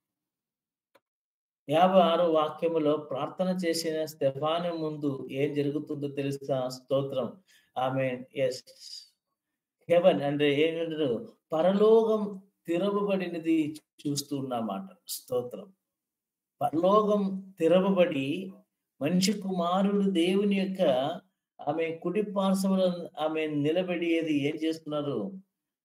యాభై ఆరో వాక్యములో ప్రార్థన చేసిన స్టెఫాను ముందు ఏం జరుగుతుందో తెలుసా స్తోత్రం ఆమె ఎస్ హెవెన్ అంటే ఏంటంటారు పరలోకం తెరవబడినది చూస్తూ ఉన్నమాట స్తోత్రం పరలోకం తెరవబడి మనిషి కుమారుడు దేవుని యొక్క ఆమె కుడి పార్శ్వమున ఆమె నిలబడేది ఏం చేస్తున్నారు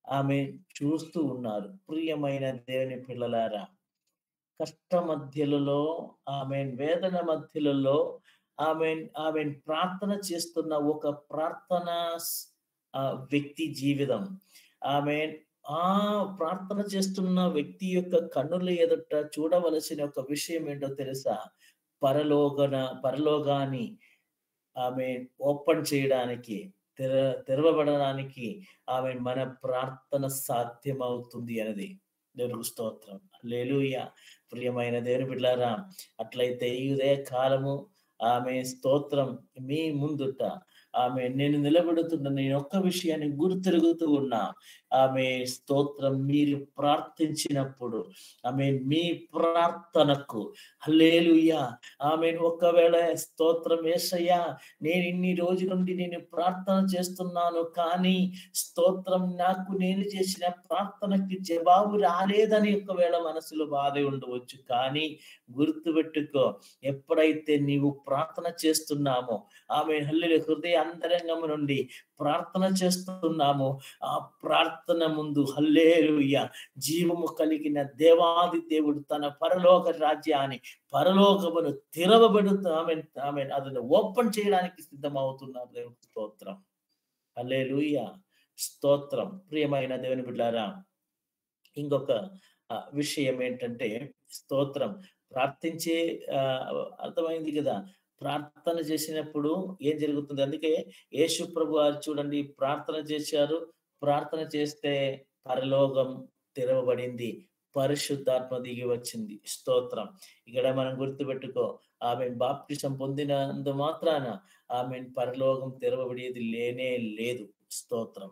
ఆమె చూస్తూ ఉన్నారు ప్రియమైన దేవుని పిల్లలారా కష్ట మధ్యలలో ఆమె వేదన మధ్యలలో ఆమె ఆమె ప్రార్థన చేస్తున్న ఒక ప్రార్థన ఆ, వ్యక్తి జీవితం ఆమె ఆ ప్రార్థన చేస్తున్న వ్యక్తి యొక్క కన్నుల ఎదుట చూడవలసిన ఒక విషయం ఏంటో తెలుసా పరలోకన పరలోకాన్ని ఆమె ఓపెన్ చేయడానికి తెర తెరవబడడానికి ఆమె మన ప్రార్థన సాధ్యమవుతుంది అనేది దేవునికి స్తోత్రం లేలుయ ప్రియమైన దేవుని బిడ్డారా అట్లయితే ఈ ఉదయ కాలము ఆమె స్తోత్రం మీ ముందుట ఆమె నేను నిలబెడుతున్న నేను ఒక్క విషయాన్ని గుర్తిరుగుతూ ఉన్నా ఆమె స్తోత్రం మీరు ప్రార్థించినప్పుడు ఆమె మీ ప్రార్థనకు హల్లేలుయ్యా ఆమె ఒకవేళ స్తోత్రం ఏసయ్యా నేను ఇన్ని రోజుల నుండి నేను ప్రార్థన చేస్తున్నాను కానీ స్తోత్రం నాకు నేను చేసిన ప్రార్థనకి జవాబు రాలేదని ఒకవేళ మనసులో బాధ ఉండవచ్చు కానీ గుర్తుపెట్టుకో ఎప్పుడైతే నీవు ప్రార్థన చేస్తున్నామో ఆమె హల్లి హృదయ అంతరంగం నుండి ప్రార్థన చేస్తున్నామో ఆ ప్రార్థన ముందు హల్లేలుయ్య జీవము కలిగిన దేవాది దేవుడు తన పరలోక రాజ్యాన్ని పరలోకమును తెరవబడుతూ ఆమె ఆమె అతను ఓపెన్ చేయడానికి సిద్ధమవుతున్నారు దేవుని స్తోత్రం హల్లేలుయ్య స్తోత్రం ప్రియమైన దేవుని బిడ్డారా ఇంకొక ఆ, విషయం ఏంటంటే స్తోత్రం ప్రార్థించే ఆ, అర్థమైంది కదా ప్రార్థన చేసినప్పుడు ఏం జరుగుతుంది అందుకే యేసు ప్రభు వారు చూడండి ప్రార్థన చేశారు ప్రార్థన చేస్తే పరలోకం తెరవబడింది పరిశుద్ధాత్మ దిగి వచ్చింది స్తోత్రం ఇక్కడ మనం గుర్తుపెట్టుకో ఆమె బాప్టిజం పొందినందు మాత్రాన ఆమె పరలోకం తెరవబడేది లేనే లేదు స్తోత్రం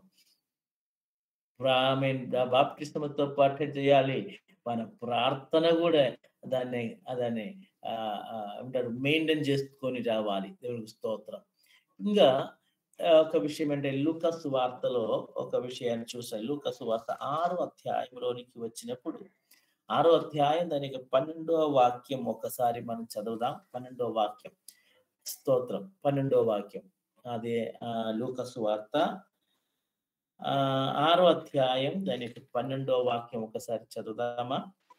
ఆమె బాప్టిజంతో పాటు చేయాలి మన ప్రార్థన కూడా దాన్ని దాన్ని ఆ, ఆ, అంటారు మెయింటైన్ చేసుకొని రావాలి దేవునికి స్తోత్రం ఇంకా ఆ, ఒక విషయం అంటే లూకస్ వార్తలో ఒక విషయాన్ని చూసాను లూకస్ వార్త ఆరో అధ్యాయంలోనికి వచ్చినప్పుడు ఆరో అధ్యాయం దానికి పన్నెండవ వాక్యం ఒకసారి మనం చదువుదాం పన్నెండవ వాక్యం స్తోత్రం పన్నెండవ వాక్యం అదే ఆ, లూకస్ వార్త ఆ ఆరో అధ్యాయం దానికి పన్నెండవ వాక్యం ఒకసారి చదువుదామా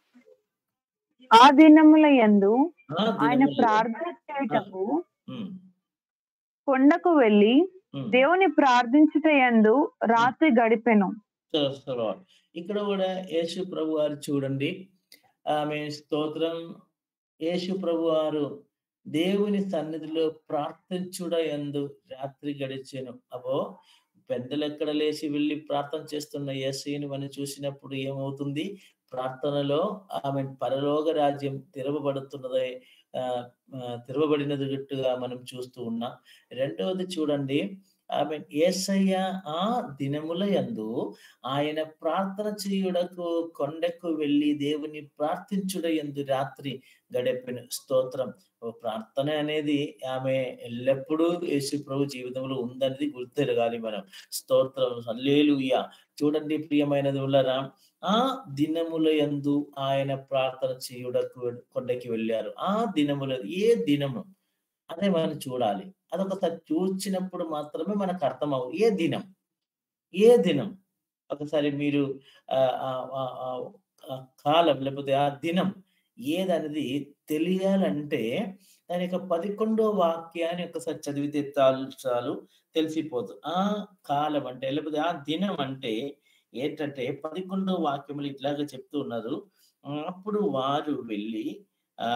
ఆ దినముల యందు ఆ ఆయన దినములలో- ప్రార్థన చేయుటకు ఉమ్, కొండకు వెళ్ళి ఉమ్. దేవుని ప్రార్థించుట యందు రాత్రి గడిపెను చేస్తున్నారు ఇక్కడ కూడా యేసు ప్రభు వారు చూడండి ఆమె స్తోత్రం యేసు ప్రభు వారు దేవుని సన్నిధిలో ప్రార్థించుడ ఎందు రాత్రి గడిచాను అబో పెద్దలు ఎక్కడ లేచి వెళ్ళి ప్రార్థన చేస్తున్న యేసుని మనం చూసినప్పుడు ఏమవుతుంది ప్రార్థనలో ఆమె పరలోక రాజ్యం తెరవబడుతున్నదే ఆ, ఆ, తెరవబడినదిగా మనం చూస్తూ ఉన్నాం రెండవది చూడండి ఆమె ఏసయ్య ఆ దినముల యందు ఆయన ప్రార్థన చేయుడకు కొండకు వెళ్ళి దేవుని ప్రార్థించుడ యందు రాత్రి గడిపిన స్తోత్రం ఓ ప్రార్థన అనేది ఆమె ఎల్లప్పుడూ యేసు ప్రభు జీవితంలో ఉందనేది గుర్తెరగాలి మనం స్తోత్రం హల్లేలూయా చూడండి ప్రియమైనది உள்ளరా ఆ దినముల యందు ఆయన ప్రార్థన చేయుడకు కొండకి వెళ్ళారు ఆ దినముల ఏ దినము అదే మనం చూడాలి అదొకసారి చూసినప్పుడు మాత్రమే మనకు అర్థమవు ఏ దినం ఏ దినం ఒకసారి మీరు ఆ ఆ ఆ ఆ ఆ కాలం లేకపోతే ఆ దినం ఏదనేది తెలియాలంటే దాని యొక్క పదకొండో వాక్యాన్ని ఒకసారి చదివితే చాలు చాలు తెలిసిపోతుంది ఆ కాలం అంటే లేకపోతే ఆ దినం అంటే ఏంటంటే పదకొండో వాక్యములు ఇట్లాగా చెప్తూ ఉన్నారు ఆ, అప్పుడు వారు వెళ్ళి ఆ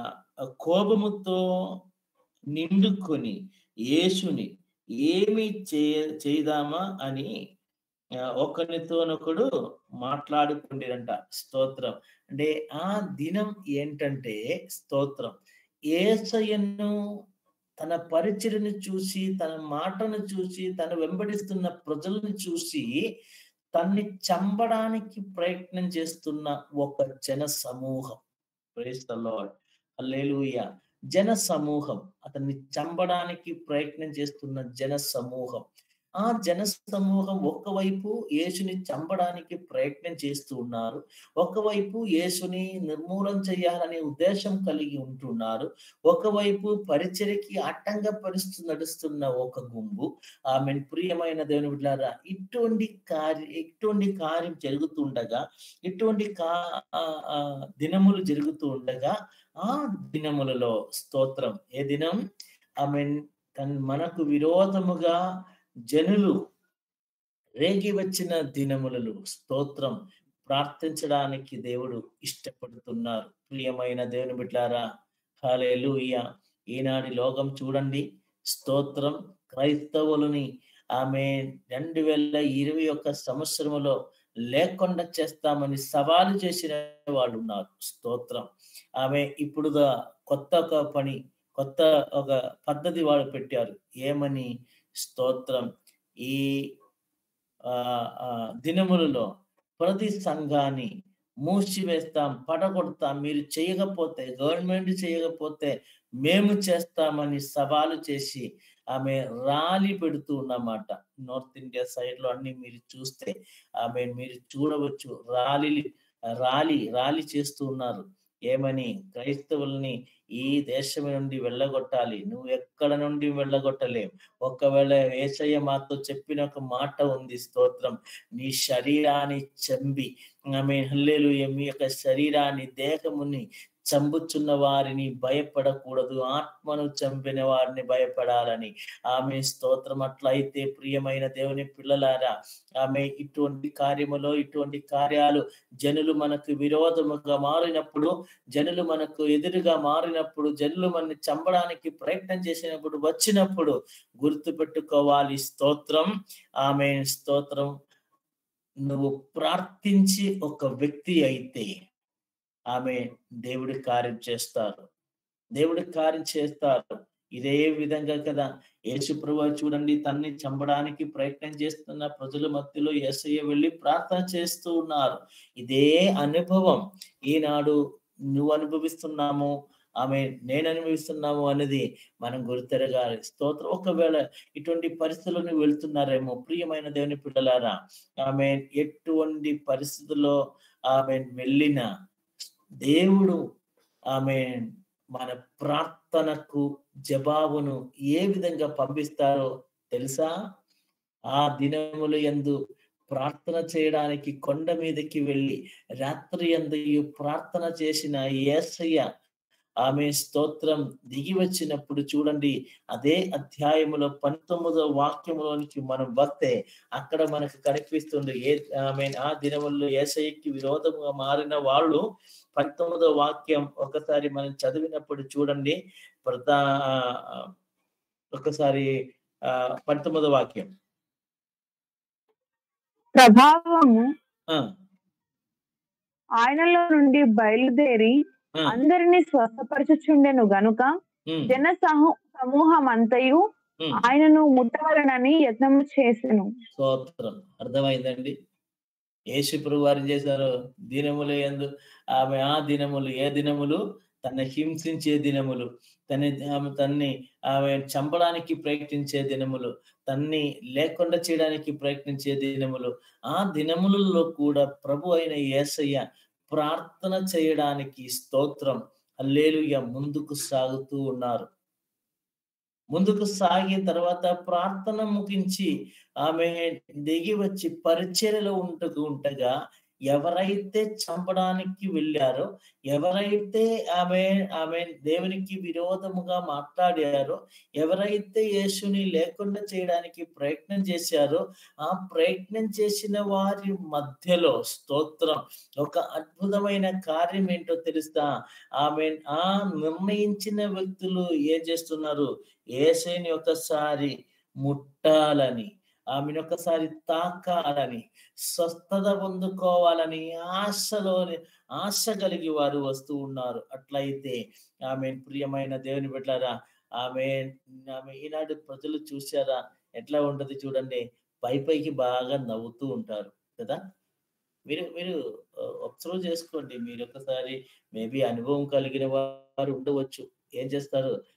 కోపముతో నిండుకొని యేసుని ఏమి చేయ చేద్దామా అని ఆ, ఒకరితోనొకడు మాట్లాడుకుండిరంట స్తోత్రం అంటే ఆ దినం ఏంటంటే స్తోత్రం ఏసయ్యను తన పరిచయను చూసి తన మాటను చూసి తను వెంబడిస్తున్న ప్రజలను చూసి తన్ని చంపడానికి ప్రయత్నం చేస్తున్న ఒక జన సమూహం ప్రైజ్ ద లార్డ్ హల్లెలూయా జన సమూహం అతన్ని చంపడానికి ప్రయత్నం చేస్తున్న జన సమూహం ఆ జన సమూహం ఒకవైపు యేసుని చంపడానికి ప్రయత్నం చేస్తూ ఉన్నారు ఒకవైపు యేసుని నిర్మూలన చేయాలనే ఉద్దేశం కలిగి ఉంటున్నారు ఒకవైపు పరిచర్యకి ఆటంకపరుస్తూ నడుస్తున్న ఒక గుంపు ఆమె ప్రియమైన దేవుని బిడ్డారా ఇటువంటి కార్య ఇటువంటి కార్యం జరుగుతుండగా ఇటువంటి కా ఆ, ఆ, దినములు జరుగుతూ ఉండగా ఆ దినములలో స్తోత్రం ఏ దినం ఆమె మనకు విరోధముగా జనులు రేగి వచ్చిన దినములలో స్తోత్రం ప్రార్థించడానికి దేవుడు ఇష్టపడుతున్నారు ప్రియమైన దేవుని బిడ్డారా హాలేలుయ ఈనాటి లోకం చూడండి స్తోత్రం క్రైస్తవులని ఆమె రెండు వేల ఇరవై ఒక్క సంవత్సరములో లేకుండా చేస్తామని సవాలు చేసిన వాళ్ళు ఉన్నారు స్తోత్రం ఆమె ఇప్పుడు కొత్త ఒక పని కొత్త ఒక పద్ధతి వాళ్ళు పెట్టారు ఏమని స్తోత్రం ఈ ఆ ఆ, దినములలో ప్రతి సంఘాన్ని మూసివేస్తాం పడగొడతాం మీరు చేయకపోతే గవర్నమెంట్ చేయకపోతే మేము చేస్తామని సవాలు చేసి ఆమె రాలి పెడుతూ ఉన్నమాట నార్త్ ఇండియా సైడ్ లో అన్ని మీరు చూస్తే ఆమె మీరు చూడవచ్చు రాలి రాలి రాలి చేస్తూ ఉన్నారు ఏమని క్రైస్తవుల్ని ఈ దేశం నుండి వెళ్ళగొట్టాలి నువ్వు ఎక్కడ నుండి వెళ్ళగొట్టలేవు ఒకవేళ ఏసయ్య మాతో చెప్పిన ఒక మాట ఉంది స్తోత్రం నీ శరీరాన్ని చంపి ఆమె హల్లేలు మీ యొక్క శరీరాన్ని దేహముని చంపుచున్న వారిని భయపడకూడదు ఆత్మను చంపిన వారిని భయపడాలని ఆమె స్తోత్రం అట్లయితే ప్రియమైన దేవుని పిల్లలారా ఆమె ఇటువంటి కార్యములో ఇటువంటి కార్యాలు జనులు మనకు విరోధముగా మారినప్పుడు జనులు మనకు ఎదురుగా మారినప్పుడు జనులు మనని చంపడానికి ప్రయత్నం చేసినప్పుడు వచ్చినప్పుడు గుర్తు పెట్టుకోవాలి స్తోత్రం ఆమె స్తోత్రం నువ్వు ప్రార్థించి ఒక వ్యక్తి అయితే ఆమె దేవుడి కార్యం చేస్తారు దేవుడి కార్యం చేస్తారు ఇదే విధంగా కదా యేసు ప్రభు చూడండి తన్ని చంపడానికి ప్రయత్నం చేస్తున్న ప్రజల మధ్యలో యేసయ్య వెళ్ళి ప్రార్థన చేస్తూ ఉన్నారు ఇదే అనుభవం ఈనాడు నువ్వు అనుభవిస్తున్నాము ఆమె నేను అనుభవిస్తున్నాము అనేది మనం గుర్తెరగాలి స్తోత్రం ఒకవేళ ఇటువంటి పరిస్థితులను వెళ్తున్నారేమో ప్రియమైన దేవుని పిల్లలారా ఆమె ఎటువంటి పరిస్థితుల్లో ఆమె వెళ్ళిన దేవుడు ఆమె మన ప్రార్థనకు జవాబును ఏ విధంగా పంపిస్తారో తెలుసా ఆ దినములు ఎందు ప్రార్థన చేయడానికి కొండ మీదకి వెళ్ళి రాత్రి ఎందు ప్రార్థన చేసిన యేసయ్య ఆమె స్తోత్రం దిగి వచ్చినప్పుడు చూడండి అదే అధ్యాయములో పంతొమ్మిదో వాక్యములోనికి మనం వస్తే అక్కడ మనకు కనిపిస్తుంది ఏ ఆమె ఆ దినముల్లో ఏసైకి విరోధముగా మారిన వాళ్ళు పంతొమ్మిదో వాక్యం ఒకసారి మనం చదివినప్పుడు చూడండి ప్రధా ఒకసారి ఆ పంతొమ్మిదో వాక్యం ప్రభావము ఆ, ఆయనలో నుండి బయలుదేరి ఆ, అందరినీ స్వస్థపరచుచుండెను గనుక ఉమ్, జన సమూ సమూహం అంతయు ఉమ్. ఆయనను ముట్టవలనని యత్నము చేసెను స్తోత్రం అర్థమైందండి యేసు ప్రభు వారు ఏం చేశారు దినములు ఎందు ఆమె ఆ దినములు ఏ దినములు తన హింసించే దినములు తన ఆమె తన్ని ఆమె చంపడానికి ప్రయత్నించే దినములు తన్ని లేకుండా చేయడానికి ప్రయత్నించే దినములు ఆ దినములలో కూడా ప్రభు అయిన యేసయ్య ప్రార్థన చేయడానికి స్తోత్రం హల్లేలుయ ముందుకు సాగుతూ ఉన్నారు ముందుకు సాగిన తర్వాత ప్రార్థన ముగించి ఆమె దిగి వచ్చి పరిచర్యలో ఉంటూ ఉంటగా ఎవరైతే చంపడానికి వెళ్ళారో ఎవరైతే ఆమె ఆమె దేవునికి విరోధముగా మాట్లాడారో ఎవరైతే యేసుని లేకుండా చేయడానికి ప్రయత్నం చేశారో ఆ ప్రయత్నం చేసిన వారి మధ్యలో స్తోత్రం ఒక అద్భుతమైన కార్యం ఏంటో తెలుస్తా ఆమె ఆ నిర్ణయించిన వ్యక్తులు ఏం చేస్తున్నారు ఏసైని ఒకసారి ముట్టాలని ఆమెను ఒకసారి తాకాలని స్వస్థత పొందుకోవాలని ఆశలోని ఆశ కలిగి వారు వస్తూ ఉన్నారు అట్లయితే ఆమె ప్రియమైన దేవుని బిడ్డారా ఆమె ఆమె ఈనాడు ప్రజలు చూశారా ఎట్లా ఉంటది చూడండి పై పైకి బాగా నవ్వుతూ ఉంటారు కదా మీరు మీరు అబ్జర్వ్ చేసుకోండి మీరు ఒకసారి మేబీ అనుభవం కలిగిన వారు ఉండవచ్చు ఏం చేస్తారు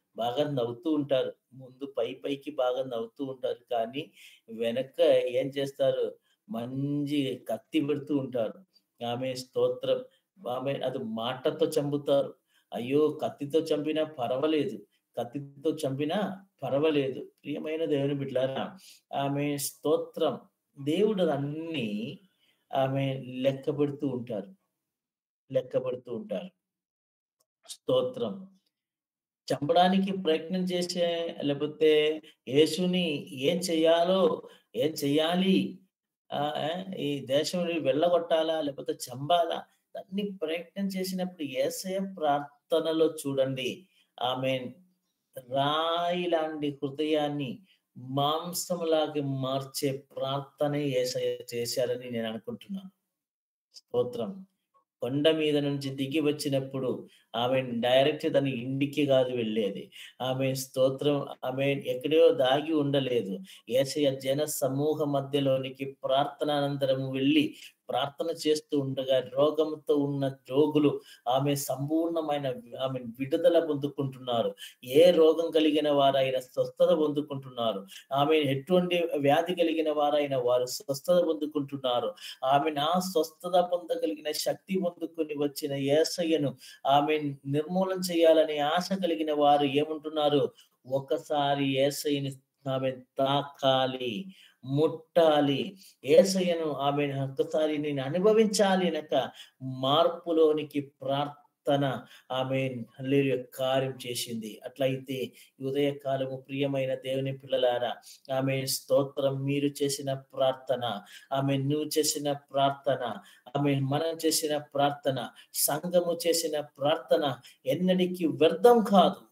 బాగా నవ్వుతూ ఉంటారు ముందు పై పైకి బాగా నవ్వుతూ ఉంటారు కానీ వెనక ఏం చేస్తారు మంచి కత్తి పెడుతూ ఉంటారు ఆమె స్తోత్రం ఆమె అది మాటతో చంపుతారు అయ్యో కత్తితో చంపినా పర్వాలేదు కత్తితో చంపినా పర్వాలేదు ప్రియమైన దేవుని బిడ్డారా ఆమె స్తోత్రం దేవుడు అన్ని ఆమె లెక్క పెడుతూ ఉంటారు లెక్క పెడుతూ ఉంటారు స్తోత్రం చంపడానికి ప్రయత్నం చేసే లేకపోతే యేసుని ఏం చెయ్యాలో ఏం చెయ్యాలి ఆ ఈ దేశం వెళ్ళగొట్టాలా లేకపోతే చంపాలా అన్ని ప్రయత్నం చేసినప్పుడు ఏసయ ప్రార్థనలో చూడండి ఆమె రాయి లాంటి హృదయాన్ని మాంసంలాగా మార్చే ప్రార్థన ఏసయ చేశారని నేను అనుకుంటున్నాను స్తోత్రం కొండ మీద నుంచి దిగి వచ్చినప్పుడు ఆమె డైరెక్ట్ తన ఇంటికి కాదు వెళ్ళేది ఆమె స్తోత్రం ఆమె ఎక్కడో దాగి ఉండలేదు ఏసయ జన సమూహ మధ్యలోనికి ప్రార్థన అనంతరం వెళ్ళి ప్రార్థన చేస్తూ ఉండగా రోగంతో ఉన్న రోగులు ఆమె సంపూర్ణమైన ఆమె విడుదల పొందుకుంటున్నారు ఏ రోగం కలిగిన వారైనా స్వస్థత పొందుకుంటున్నారు ఆమె ఎటువంటి వ్యాధి కలిగిన వారైనా వారు స్వస్థత పొందుకుంటున్నారు ఆమె నా స్వస్థత పొందగలిగిన శక్తి పొందుకొని వచ్చిన ఏసయ్యను ఆమె నిర్మూలన చేయాలని ఆశ కలిగిన వారు ఏమంటున్నారు ఒకసారి ఏసయ్యని ఆమె తాకాలి ముట్టాలి ఏసయ్యను ఆమె ఒక్కసారి నేను అనుభవించాలి అనక మార్పులోనికి ప్రార్థన ఆమె హల్లెలూయా కార్యం చేసింది అట్లయితే ఈ ఉదయకాలము ప్రియమైన దేవుని పిల్లలారా ఆమె స్తోత్రం మీరు చేసిన ప్రార్థన ఆమె నువ్వు చేసిన ప్రార్థన ఆమె మనం చేసిన ప్రార్థన సంఘము చేసిన ప్రార్థన ఎన్నటికీ వ్యర్థం కాదు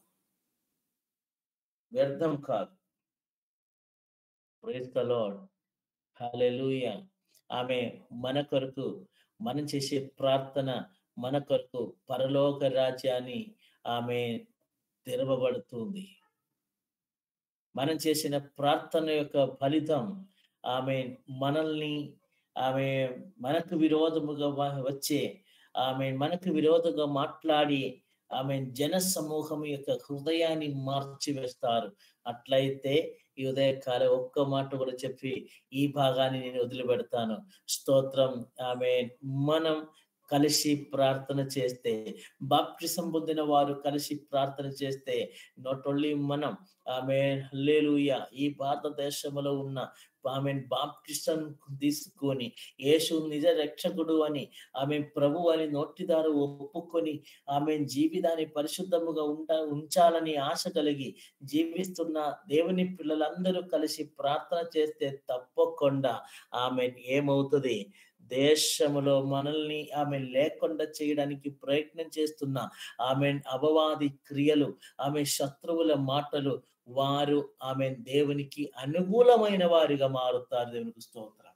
వ్యర్థం కాదు ప్రైజ్ ద లార్డ్ హల్లెలూయా ఆమె మన కొరకు మనం చేసే ప్రార్థన మన కొరకు పరలోక రాజ్యాన్ని ఆమె తెరవబడుతుంది మనం చేసిన ప్రార్థన యొక్క ఫలితం ఆమె మనల్ని ఆమె మనకు విరోధముగా వ- వచ్చే ఆమె మనకు విరోధంగా మాట్లాడి ఆమె జన సమూహం యొక్క హృదయాన్ని మార్చివేస్తారు అట్లయితే ఈ ఉదయకాల ఒక్క మాట కూడా చెప్పి ఈ భాగాన్ని నేను వదిలిపెడతాను స్తోత్రం ఆమె మనం కలిసి ప్రార్థన చేస్తే బాప్టిసం పొందిన వారు కలిసి ప్రార్థన చేస్తే నాట్ ఓన్లీ మనం ఆమె హల్లెలూయా ఈ భారతదేశంలో ఉన్న ఆమె బాప్టిసం తీసుకొని యేసు నిజ రక్షకుడు అని ఆమె ప్రభు అని నోటిదారు ఒప్పుకొని ఆమె జీవితాన్ని పరిశుద్ధముగా ఉంట ఉంచాలని ఆశ కలిగి జీవిస్తున్న దేవుని పిల్లలందరూ కలిసి ప్రార్థన చేస్తే తప్పకుండా ఆమె ఏమవుతుంది దేశములో మనల్ని ఆమె లేకుండా చేయడానికి ప్రయత్నం చేస్తున్న ఆమె అపవాది క్రియలు ఆమె శత్రువుల మాటలు వారు ఆమె దేవునికి అనుకూలమైన వారిగా మారుతారు దేవునికి స్తోత్రం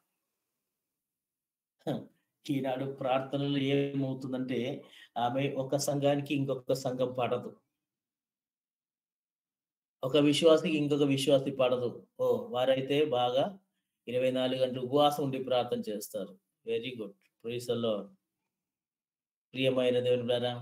హ, ఈనాడు ప్రార్థనలు ఏమవుతుందంటే ఆమె ఒక సంఘానికి ఇంకొక సంఘం పడదు ఒక విశ్వాసికి ఇంకొక విశ్వాసి పడదు ఓ వారైతే బాగా ఇరవై నాలుగు గంటలు ఉపవాసం ఉండి ప్రార్థన చేస్తారు వెరీ గుడ్ ప్రీసల్లో ప్రియమైన దేవుని ద్వారా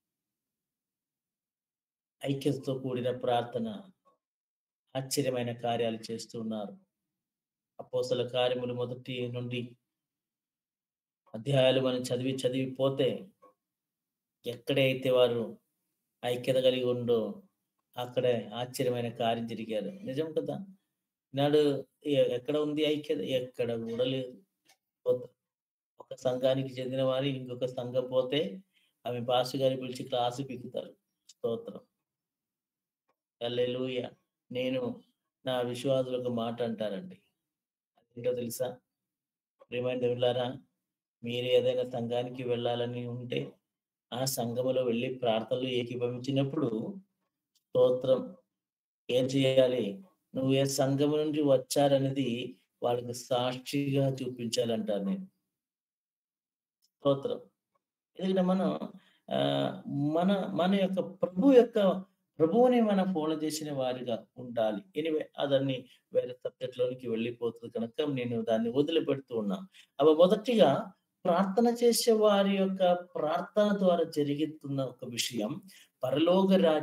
ఐక్యతతో కూడిన ప్రార్థన ఆశ్చర్యమైన కార్యాలు చేస్తున్నారు అపోసల కార్యములు మొదటి నుండి అధ్యాయాలు మనం చదివి చదివిపోతే ఎక్కడైతే వారు ఐక్యత కలిగి ఉండో అక్కడే ఆశ్చర్యమైన కార్యం జరిగారు నిజం కదా నాడు ఎ- ఎక్కడ ఉంది ఐక్యత ఎక్కడ కూడా లేదు పోత- ఒక సంఘానికి చెందిన వారు ఇంకొక సంఘం పోతే ఆమె పాస్ గారి పిలిచి క్లాసు పిక్కుతారు స్తోత్రం హల్లెలూయా నేను నా విశ్వాసులకు మాట అంటారండి అదేంటో తెలుసా ప్రియమైన దేవులారా మీరు ఏదైనా సంఘానికి వెళ్ళాలని ఉంటే ఆ సంఘములో వెళ్ళి ప్రార్థనలు ఏకీభవించినప్పుడు స్తోత్రం ఏం చేయాలి నువ్వు ఏ సంఘం నుండి వచ్చారనేది వాళ్ళకి సాక్షిగా చూపించాలంటారు నేను స్తోత్రం ఎందుకంటే మనం ఆ, మన మన యొక్క ప్రభు యొక్క ప్రభువుని మనం ఫాలో చేసిన వారిగా ఉండాలి ఎనివే అదన్ని వేరే సబ్జెక్ట్ లోనికి వెళ్ళిపోతుంది కనుక నేను దాన్ని వదిలిపెడుతూ ఉన్నా అవి మొదటిగా ప్రార్థన చేసే వారి యొక్క ప్రార్థన ద్వారా జరుగుతున్న ఒక విషయం పరలోక రాజ్యం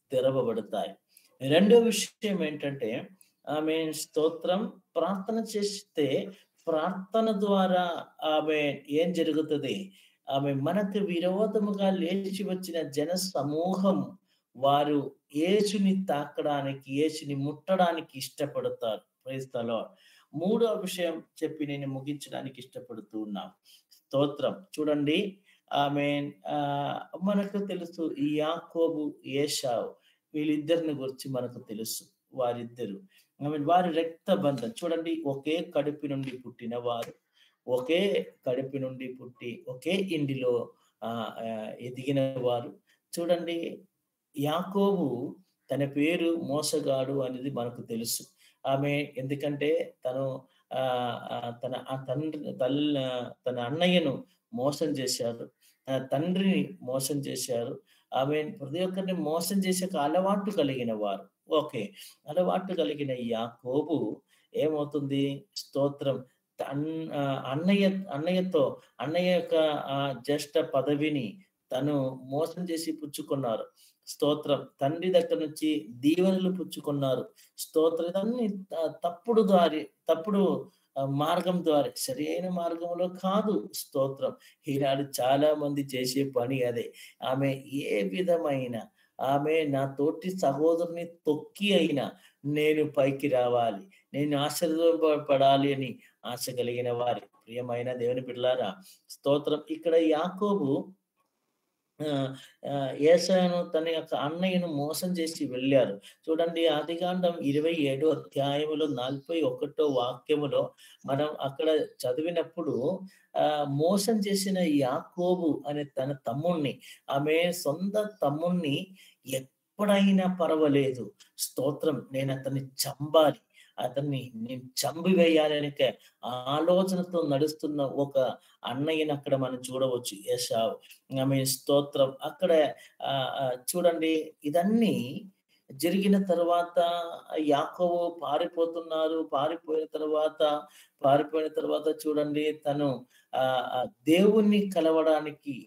తెరవబడతాయి రెండో విషయం ఏంటంటే ఆమె స్తోత్రం ప్రార్థన చేస్తే ప్రార్థన ద్వారా ఆమె ఏం జరుగుతుంది ఆమె మనకు విరోధముగా లేచి వచ్చిన జన సమూహం వారు యేసుని తాకడానికి యేసుని ముట్టడానికి ఇష్టపడతారు క్రైస్తలో మూడో విషయం చెప్పి నేను ముగించడానికి ఇష్టపడుతూ ఉన్నాను స్తోత్రం చూడండి ఆమె ఆ మనకు తెలుసు ఈ యాకోబు ఏషావు వీళ్ళిద్దరిని గురించి మనకు తెలుసు వారిద్దరు ఐ మీన్ వారి రక్త బంధం చూడండి ఒకే కడుపు నుండి పుట్టిన వారు ఒకే కడుపు నుండి పుట్టి ఒకే ఇండిలో ఆ ఆ, ఎదిగిన వారు చూడండి యాకోబు తన పేరు మోసగాడు అనేది మనకు తెలుసు ఆమె ఎందుకంటే తను ఆ ఆ, తన ఆ తండ్రి తల్లి తన అన్నయ్యను మోసం చేశారు తన తండ్రిని మోసం చేశారు ఆమె ప్రతి ఒక్కరిని మోసం చేసే ఒక అలవాటు కలిగిన వారు ఓకే అలవాటు కలిగిన యాకోబు ఏమవుతుంది స్తోత్రం తన్- ఆ, అన్నయ్య అన్నయ్యతో అన్నయ్య యొక్క ఆ జ్యేష్ఠ పదవిని తను మోసం చేసి పుచ్చుకున్నారు స్తోత్రం తండ్రి దగ్గర నుంచి దీవెనలు పుచ్చుకున్నారు స్తోత్రం ఇదన్నీ త- తప్పుడు దారి తప్పుడు ఆ, మార్గం ద్వారా సరైన మార్గంలో కాదు స్తోత్రం ఈనాడు చాలా మంది చేసే పని అదే ఆమె ఏ విధమైన ఆమె నా తోటి సహోదరుని తొక్కి అయినా నేను పైకి రావాలి నేను ఆశీర్వదపడాలి అని ఆశ కలిగిన వారి ప్రియమైన దేవుని బిడ్డలారా స్తోత్రం ఇక్కడ యాకోబు ఆ, ఆ, ఏసాను తన యొక్క అన్నయ్యను మోసం చేసి వెళ్ళారు చూడండి ఆదికాండం ఇరవై ఏడో అధ్యాయములో నలభై ఒకటో వాక్యములో మనం అక్కడ చదివినప్పుడు ఆ మోసం చేసిన యాకోబు అనే తన తమ్ముణ్ణి ఆమె సొంత తమ్ముణ్ణి ఎప్పుడైనా పర్వాలేదు స్తోత్రం నేను అతన్ని చంపాలి అతన్ని నేను చంపివేయాలని ఒక ఆలోచనతో నడుస్తున్న ఒక అన్నయ్యని అక్కడ మనం చూడవచ్చు యశావ్ ఆమె స్తోత్రం అక్కడ ఆ ఆ, చూడండి ఇదన్నీ జరిగిన తర్వాత యాకోబు పారిపోతున్నారు పారిపోయిన తర్వాత పారిపోయిన తర్వాత చూడండి తను ఆ ఆ, దేవుణ్ణి కలవడానికి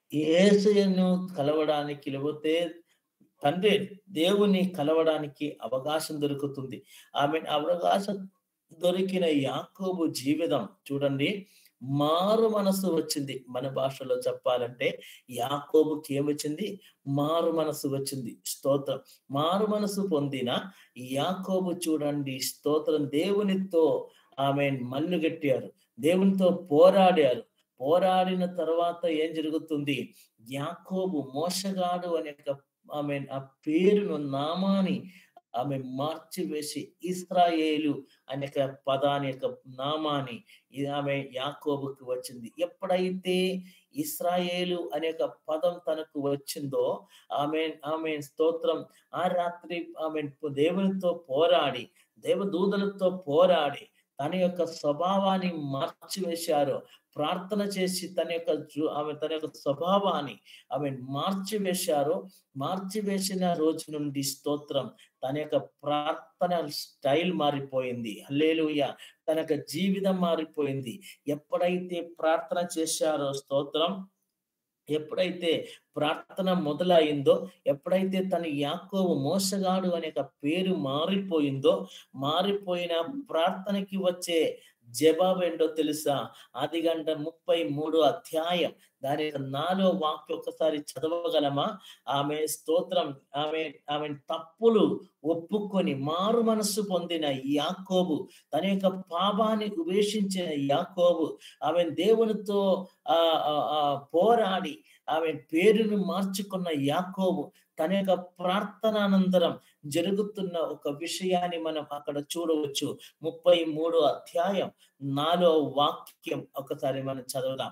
ఏసయను కలవడానికి లేకపోతే తండ్రి దేవుని కలవడానికి అవకాశం దొరుకుతుంది ఆమె అవకాశం దొరికిన యాకోబు జీవితం చూడండి మారు మనసు వచ్చింది మన భాషలో చెప్పాలంటే యాకోబుకి ఏమొచ్చింది మారు మనసు వచ్చింది స్తోత్రం మారు మనసు పొందిన యాకోబు చూడండి స్తోత్రం దేవునితో ఆమె మల్లుగట్టారు దేవునితో పోరాడారు పోరాడిన తర్వాత ఏం జరుగుతుంది యాకోబు మోసగాడు అనే ఒక ఆమె ఆ పేరును నామాని ఆమె మార్చివేసి ఇస్రాయేలు అనే ఒక పదాని యొక్క నామాని ఇది ఆమె యాకోబుకి వచ్చింది ఎప్పుడైతే ఇస్రాయేలు అనే ఒక పదం తనకు వచ్చిందో ఆమె ఆమె స్తోత్రం ఆ రాత్రి ఆమె దేవునితో పోరాడి దేవదూతలతో పోరాడి తన యొక్క స్వభావాన్ని మార్చివేశారు ప్రార్థన చేసి తన యొక్క జు- ఆమె తన యొక్క స్వభావాన్ని ఆమె మార్చివేశారు మార్చివేసిన రోజు నుండి స్తోత్రం తన యొక్క ప్రార్థన స్టైల్ మారిపోయింది హల్లేలూయ తన యొక్క జీవితం మారిపోయింది ఎప్పుడైతే ప్రార్థన చేశారో స్తోత్రం ఎప్పుడైతే ప్రార్థన మొదలైందో ఎప్పుడైతే తన యాకోబు మోసగాడు అనే ఒక పేరు మారిపోయిందో మారిపోయిన ప్రార్థనకి వచ్చే జవాబు ఏంటో తెలుసా ఆది గంట ముప్పై మూడు అధ్యాయం దాని యొక్క నాలుగో వాక్యం ఒకసారి చదవగలమా ఆమె స్తోత్రం ఆమె ఆమె తప్పులు ఒప్పుకొని మారు మనస్సు పొందిన యాకోబు తన యొక్క పాపాన్ని ఉపేక్షించిన యాకోబు ఆమె దేవునితో ఆ ఆ, ఆ, పోరాడి ఆమె పేరును మార్చుకున్న యాకోబు తన యొక్క ప్రార్థన అనంతరం జరుగుతున్న ఒక విషయాన్ని మనం అక్కడ చూడవచ్చు ముప్పై మూడో అధ్యాయం నాలో వాక్యం ఒకసారి మనం చదవదాం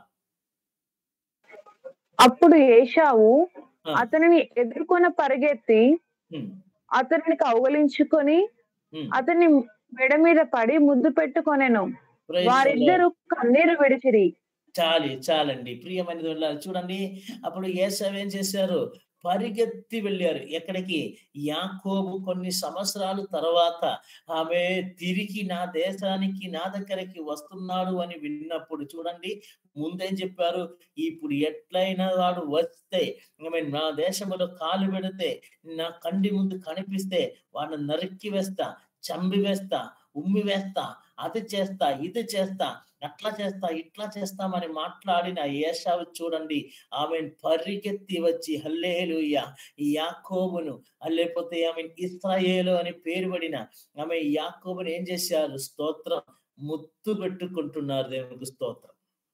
అప్పుడు ఏషావు ఆ. అతనిని ఎదుర్కొన పరిగెత్తి ఉమ్, అతనిని కౌగలించుకొని ఉమ్. అతని మెడ మీద పడి ముద్దు పెట్టుకొనెను Praise the Lord. వారిద్దరూ కన్నీరు విడిచిరి చాలి చాలండి ప్రియమైన వెళ్ళాలి చూడండి అప్పుడు ఏసావు ఏం చేశారు పరిగెత్తి వెళ్ళారు ఎక్కడికి యాకోబు కొన్ని సంవత్సరాలు తర్వాత ఆమె తిరిగి నా దేశానికి నా దగ్గరికి వస్తున్నాడు అని విన్నప్పుడు చూడండి ముందేం చెప్పారు ఇప్పుడు ఎట్లయినా వాడు వస్తే I mean, నా దేశంలో కాలు పెడితే నా కండి ముందు కనిపిస్తే వాడిని నరికి వేస్తా చంపి వేస్తా ఉమ్మి వేస్తా అది చేస్తా ఇది చేస్తా అట్లా చేస్తా ఇట్లా చేస్తామని మాట్లాడిన ఏషావు చూడండి ఆమె పరిగెత్తి వచ్చి హల్లేలుయ్య యాకోబును లేకపోతే ఆమె ఇస్రాయేలు అని పేరు పడిన ఆమె యాకోబుని ఏం చేశారు స్తోత్రం ముత్తు పెట్టుకుంటున్నారు దేవునికి స్తోత్రం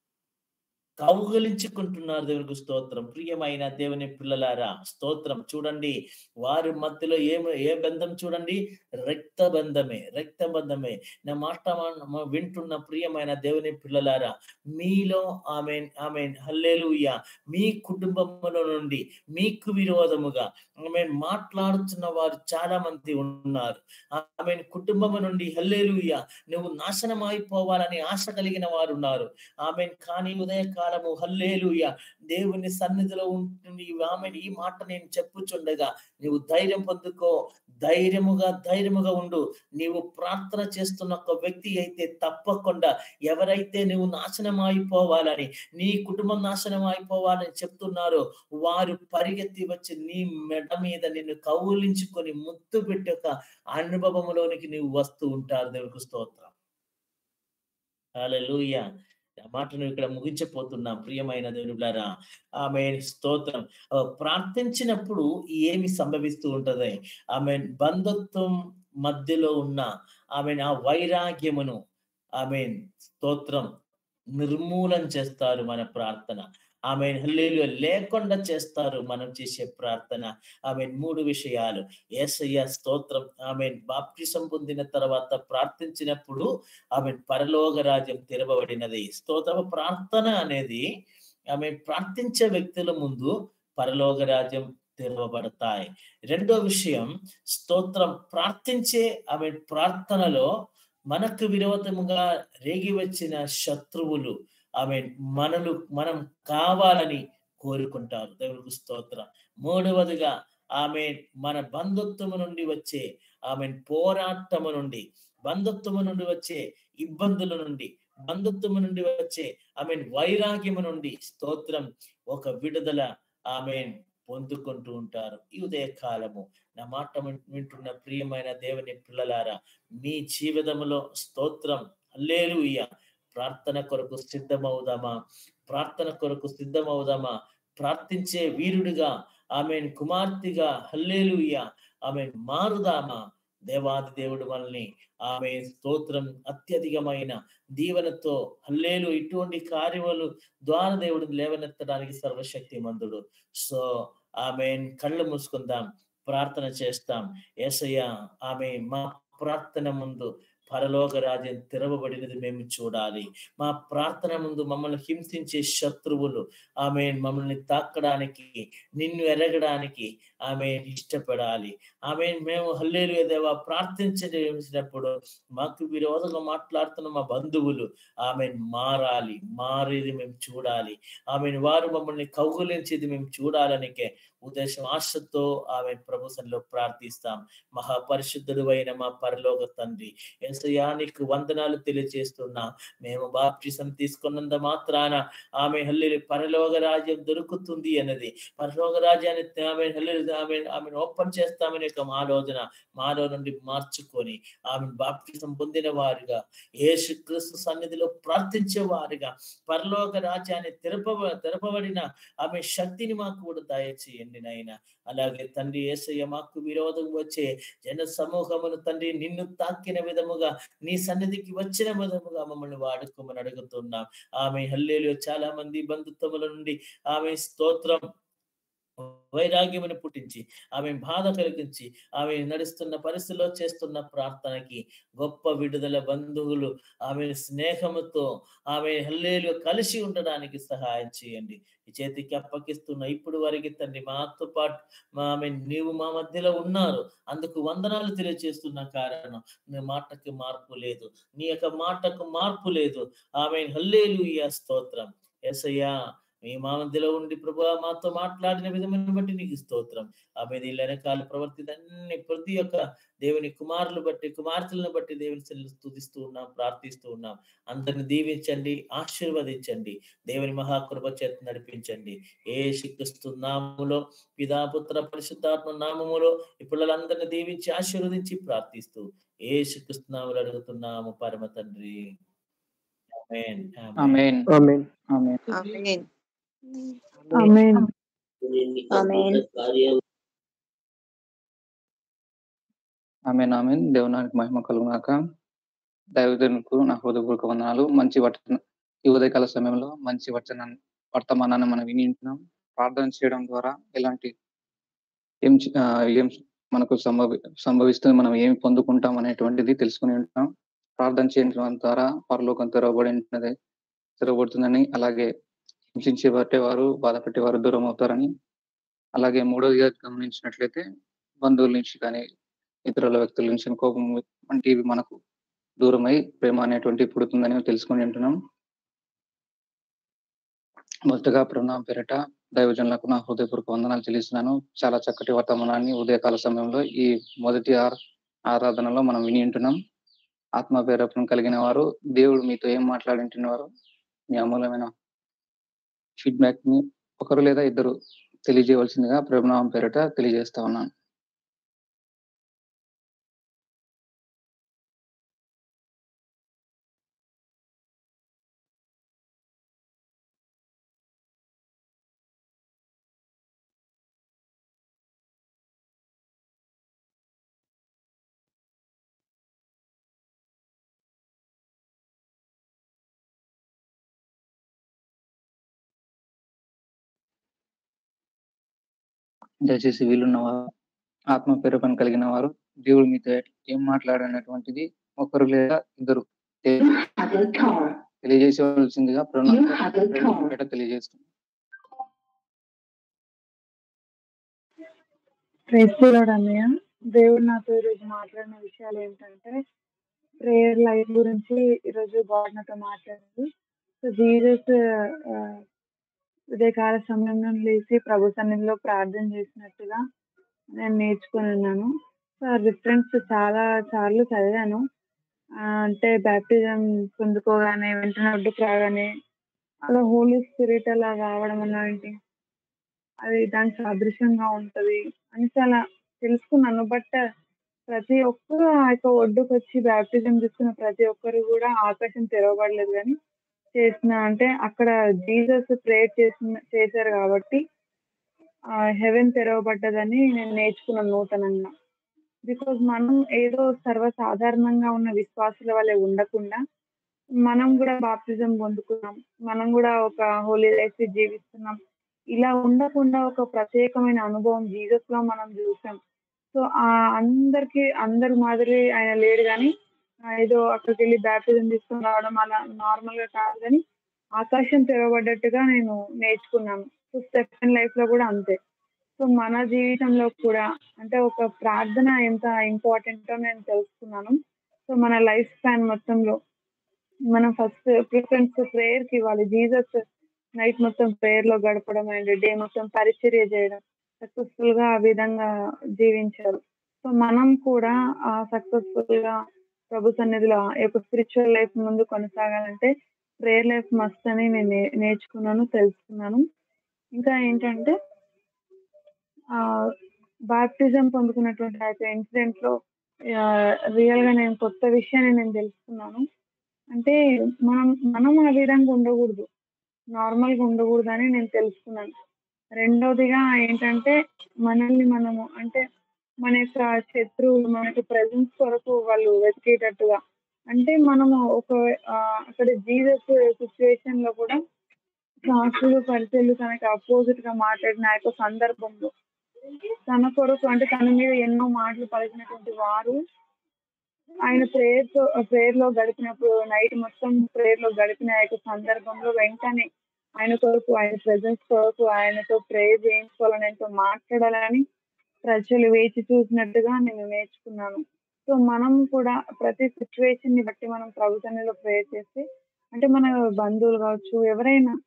కౌగలించుకుంటున్నారు దేవునికి స్తోత్రం ప్రియమైన దేవుని పిల్లలారా స్తోత్రం చూడండి వారి మధ్యలో ఏం ఏ బంధం చూడండి రక్త బంధమే రక్త బంధమే నా మాట మా- వింటున్న ప్రియమైన దేవుని పిల్లలారా మీలో ఆమె ఆమె హల్లేలుయ మీ కుటుంబంలో నుండి మీకు విరోధముగా ఆమె మాట్లాడుతున్న వారు చాలా మంది ఉన్నారు ఆమె కుటుంబం నుండి హల్లేలుయ నువ్వు నాశనం అయిపోవాలని ఆశ కలిగిన వారు ఉన్నారు ఆమె కానీ ఉదయకాలము హల్లేలుయ దేవుని సన్నిధిలో ఉంటుంది ఆమె ఈ మాట నేను చెప్పుచుండగా నీవు ధైర్యం పొందుకో ధైర్యముగా ధైర్యముగా ఉండు నీవు ప్రార్థన చేస్తున్న ఒక వ్యక్తి అయితే తప్పకుండా ఎవరైతే నువ్వు నాశనం అయిపోవాలని నీ కుటుంబం నాశనం అయిపోవాలని చెప్తున్నారో వారు పరిగెత్తి వచ్చి నీ మెడ మీద నిన్ను కౌలించుకొని ముత్తు పెట్టి ఒక అనుభవంలోనికి నీవు వస్తూ ఉంటారు దేవునికి స్తోత్రం హల్లెలూయా ఆ మాటను ఇక్కడ ముగించపోతున్నాం ప్రియమైన దేవులారా ఆమె స్తోత్రం ఆ, ప్రార్థించినప్పుడు ఏమి సంభవిస్తూ ఉంటది ఆమె బంధుత్వం మధ్యలో ఉన్న ఆమె ఆ వైరాగ్యమును ఆమె స్తోత్రం నిర్మూలన చేస్తారు మన ప్రార్థన ఆమె హల్లేలు లేకుండా చేస్తారు మనం చేసే ప్రార్థన ఆమె మూడు విషయాలు ఏసయ్య స్తోత్రం ఆమె బాప్టిసం పొందిన తర్వాత ప్రార్థించినప్పుడు ఆమె పరలోక రాజ్యం తెరవబడినది స్తోత్ర ప్రార్థన అనేది ఆమె ప్రార్థించే వ్యక్తుల ముందు పరలోక రాజ్యం తెరవబడతాయి రెండో విషయం స్తోత్రం ప్రార్థించే ఆమె ప్రార్థనలో మనకు విరోధముగా రేగి వచ్చిన శత్రువులు ఆమె మనలు మనం కావాలని కోరుకుంటారు దేవునికి స్తోత్రం మూడవదిగా ఆమె మన బంధుత్వము నుండి వచ్చే ఆమె పోరాటము నుండి బంధుత్వము నుండి వచ్చే ఇబ్బందుల నుండి బంధుత్వము నుండి వచ్చే ఆమె వైరాగ్యము నుండి స్తోత్రం ఒక విడుదల ఆమె పొందుకుంటూ ఉంటారు ఈ ఉదయ కాలము నా మాట విన్- వింటున్న ప్రియమైన దేవుని పిల్లలారా మీ జీవితంలో స్తోత్రం హల్లెలూయా ప్రార్థన కొరకు సిద్ధమవుదామా ప్రార్థన కొరకు సిద్ధమవుదామా ప్రార్థించే వీరుడిగా ఆమె కుమార్తెగా హల్లేలుయ్యా ఆమె మారుదామా దేవాది దేవుడు మనల్ని ఆమె స్తోత్రం అత్యధికమైన దీవెనతో హల్లేలు ఇటువంటి కార్యములు ద్వారా దేవుడు లేవనెత్తడానికి సర్వశక్తి మందుడు సో ఆమె కళ్ళు మూసుకుందాం ప్రార్థన చేస్తాం ఏసయ్య ఆమె మా ప్రార్థన ముందు పరలోక రాజ్యం తెరవబడినది మేము చూడాలి మా ప్రార్థన ముందు మమ్మల్ని హింసించే శత్రువులు ఆమె మమ్మల్ని తాకడానికి నిన్ను ఎరగడానికి ఆమె ఇష్టపడాలి ఆమె మేము హల్లేలు దేవా ప్రార్థించినప్పుడు మాకు విరోధంగా మాట్లాడుతున్న మా బంధువులు ఆమె మారాలి మారేది మేము చూడాలి ఆమె వారు మమ్మల్ని కౌగులించేది మేము చూడాలనికే ఉద్దేశం ఆశతో ఆమె ప్రభుత్వంలో ప్రార్థిస్తాం మహాపరిశుద్ధుడు అయిన మా పరలోక తండ్రి ఏసయానికి వందనాలు తెలియజేస్తున్నా మేము బాప్టిజం తీసుకున్నంత మాత్రాన ఆమె హల్లి పరలోక రాజ్యం దొరుకుతుంది అన్నది పరలోక రాజ్యాన్ని ఆమె హల్లి ఆమె ఆమెను ఓపెన్ చేస్తామని ఒక ఆలోచన మాలో నుండి మార్చుకొని ఆమె బాప్టిజం పొందిన వారుగా యేసుక్రీస్తు సన్నిధిలో ప్రార్థించే వారుగా పరలోక రాజ్యాన్ని తెరప తెరపబడిన ఆమె శక్తిని మాకు కూడా దయచేయండి నాయన అలాగే తండ్రి ఏసయ్య మాకు విరోధం వచ్చే జన సమూహమును తండ్రి నిన్ను తాకిన విధముగా నీ సన్నిధికి వచ్చిన విధముగా మమ్మల్ని వాడుకోమని అడుగుతున్నాం ఆమె హల్లేలు చాలా మంది బంధుత్వముల నుండి ఆమె స్తోత్రం వైరాగ్యమును పుట్టించి ఆమె బాధ కలిగించి ఆమె నడుస్తున్న పరిస్థితిలో చేస్తున్న ప్రార్థనకి గొప్ప విడుదల బంధువులు ఆమె స్నేహముతో ఆమె హల్లేలు కలిసి ఉండడానికి సహాయం చేయండి ఈ చేతికి అప్పగిస్తున్న ఇప్పుడు వరకు తండ్రి మాతో పాటు మా ఆమె నీవు మా మధ్యలో ఉన్నారు అందుకు వందనాలు తెలియజేస్తున్న కారణం నీ మాటకి మార్పు లేదు నీ యొక్క మాటకు మార్పు లేదు ఆమె హల్లేలు స్తోత్రం ఎసయ్యా మీ మా మధ్యలో ఉండి ప్రభు మాతో మాట్లాడిన విధమును బట్టి నీకు స్తోత్రం ఆమె దీని వెనకాల ప్రవర్తితన్ని ప్రతి ఒక్క దేవుని కుమారులు బట్టి కుమార్తెలను బట్టి దేవుని సన్నిధిలో స్తుతిస్తూ ఉన్నాం ప్రార్థిస్తూ ఉన్నాం అందరిని దీవించండి ఆశీర్వదించండి దేవుని మహాకృప చేత నడిపించండి ఏ శిక్షిస్తు నామములో పితాపుత్ర పరిశుద్ధాత్మ నామములో ఈ పిల్లలందరినీ దీవించి ఆశీర్వదించి ప్రార్థిస్తూ ఏ శిక్షిస్తున్నాములు అడుగుతున్నాము పరమ తండ్రి amen amen amen amen amen amen amen amen amen amen దేవునానికి మహిమ కలుగునాక దైవజనులకు నా హృదయపూర్వక వందనాలు మంచి వచన ఈ ఉదయకాల సమయంలో మంచి వచన వర్తమానాన్ని మనం విని ఉంటున్నాం ప్రార్థన చేయడం ద్వారా ఎలాంటి ఏం చే- ఆ, ఏం మనకు సంభవి సంభవిస్తుంది మనం ఏమి పొందుకుంటాం అనేటువంటిది తెలుసుకుని ఉంటాం ప్రార్థన చేయడం ద్వారా పరలోకం తెరవబడి ఉంటున్నది తెరవబడుతుందని అలాగే హింసించే పట్టేవారు బాధ పెట్టేవారు దూరం అవుతారని అలాగే మూడోదిగా గమనించినట్లయితే బంధువుల నుంచి కానీ ఇతరుల వ్యక్తుల నుంచి కోపం వంటివి మనకు దూరమై ప్రేమ అనేటువంటి పుడుతుందని తెలుసుకొని ఉంటున్నాం మొదటగా ప్రణామం పేరిట దైవజనులకు నా హృదయపూర్వక వందనాలు చెల్లిస్తున్నాను చాలా చక్కటి వర్తమానాన్ని ఉదయకాల సమయంలో ఈ మొదటి ఆర్ ఆరాధనలో మనం విని ఉంటున్నాం ఆత్మ ప్రేరేపణ కలిగిన వారు దేవుడు మీతో ఏం మాట్లాడింటున్నారు మీ అమూలమైన ఫీడ్బ్యాక్ ని ఒకరు లేదా ఇద్దరు తెలియజేయవలసిందిగా ప్రేమనామం పేరిట తెలియజేస్తా ఉన్నాను దయచేసి వీలున్న వారు ఆత్మ ప్రేరేపణ కలిగిన వారు దేవుడు మీతో ఏం మాట్లాడనటువంటిది ఒకరు లేదా ఇద్దరు తె- తెలియజేసేవలసిందిగా ప్రణామం పేరిట తెలియజేస్తున్నాను ప్రేస్తున్నాడు అన్నయ్య దేవుడు నాతో ఈరోజు మాట్లాడిన విషయాలు ఏంటంటే ప్రేయర్ లైఫ్ గురించి ఈరోజు గాడ్ నాతో మాట్లాడారు సో జీసస్ ఉదయకాల సమయంలో లేచి ప్రభు సన్నిధిలో ప్రార్థన చేసినట్టుగా నేను నేర్చుకొని ఉన్నాను సో రిఫరెన్స్ చాలా సార్లు చదివాను ఆ, అంటే బ్యాప్టిజం పొందుకోగానే వెంటనే ఒడ్డుకు రాగానే అలా హోలీ స్పిరిట్ అలా రావడం అన్నది అది దానికి సాదృశ్యంగా ఉంటది అని చాలా తెలుసుకున్నాను బట్ ప్రతి ఒక్కరు ఆ యొక్క ఒడ్డుకు వచ్చి బ్యాప్టిజం తీసుకున్న ప్రతి ఒక్కరు కూడా ఆకాశం తెరవబడలేదు కానీ చేసిన అంటే అక్కడ జీసస్ ప్రేయర్ చేసిన చేశారు కాబట్టి హెవెన్ తెరవబడ్డదని నేను నేర్చుకున్నాను నూతనంగా బికాజ్ మనం ఏదో సర్వసాధారణంగా ఉన్న విశ్వాసుల వల్లే ఉండకుండా మనం కూడా బాప్తిజం పొందుకున్నాం మనం కూడా ఒక హోలీ లైఫ్ జీవిస్తున్నాం ఇలా ఉండకుండా ఒక ప్రత్యేకమైన అనుభవం జీసస్ లో మనం చూసాం సో ఆ అందరికి అందరి మాదిరి ఆయన లేడు కానీ ఏదో అక్కడికి వెళ్ళి బ్యాప్టిజం తీసుకుని రావడం అలా నార్మల్ గా కాదు కానీ ఆకాశం తెరవబడ్డట్టుగా నేను నేర్చుకున్నాను సో స్టెప్ లైఫ్ లో కూడా అంతే సో మన జీవితంలో కూడా అంటే ఒక ప్రార్థన ఎంత ఇంపార్టెంటో నేను తెలుసుకున్నాను సో మన లైఫ్ స్పాన్ మొత్తంలో మనం ఫస్ట్ ప్రిఫరెన్స్ ప్రేయర్ కి ఇవ్వాలి జీసస్ నైట్ మొత్తం ప్రేయర్ లో గడపడం అండ్ డే మొత్తం పరిచర్య చేయడం సక్సెస్ఫుల్ గా ఆ విధంగా జీవించారు సో మనం కూడా ఆ సక్సెస్ఫుల్ గా ప్రభు సన్నిధిలో ఆ యొక్క స్పిరిచువల్ లైఫ్ ముందు కొనసాగాలంటే ప్రేయర్ లైఫ్ మస్ట్ అని నేను నే- నేర్చుకున్నాను తెలుసుకున్నాను ఇంకా ఏంటంటే ఆ బాప్టిజం పొందుకున్నటువంటి ఆ యొక్క ఇన్సిడెంట్ లో రియల్ గా నేను కొత్త విషయాన్ని నేను తెలుసుకున్నాను అంటే మనం మనం ఆ విధంగా ఉండకూడదు నార్మల్ గా ఉండకూడదని నేను తెలుసుకున్నాను రెండోదిగా ఏంటంటే మనల్ని మనము అంటే మన యొక్క శత్రువులు మన యొక్క ప్రజెన్స్ కొరకు వాళ్ళు వెతికేటట్టుగా అంటే మనము ఒక ఆ, అక్కడ జీసస్ సిచ్యువేషన్ లో కూడా శాస్త్రులు పరిచయలు తనకి అపోజిట్ గా మాట్లాడిన ఆ యొక్క సందర్భంలో తన కొరకు అంటే తన మీద ఎన్నో మాటలు పలికినటువంటి వారు ఆయన ప్రేయర్ తో ప్రేయర్ లో గడిపినప్పుడు నైట్ మొత్తం ప్రేయర్ లో గడిపిన ఆ యొక్క సందర్భంలో వెంటనే ఆయన కొరకు ఆయన ప్రెజెన్స్ కొరకు ఆయనతో ప్రేయర్ చేయించుకోవాలని ఆయనతో మాట్లాడాలని ప్రజలు వేచి చూసినట్టుగా నేను నేర్చుకున్నాను సో మనం కూడా ప్రతి సిచ్యువేషన్ ని బట్టి మనం ప్రభుత్వంలో ప్రేయర్ చేస్తే అంటే మన బంధువులు కావచ్చు ఎవరైనా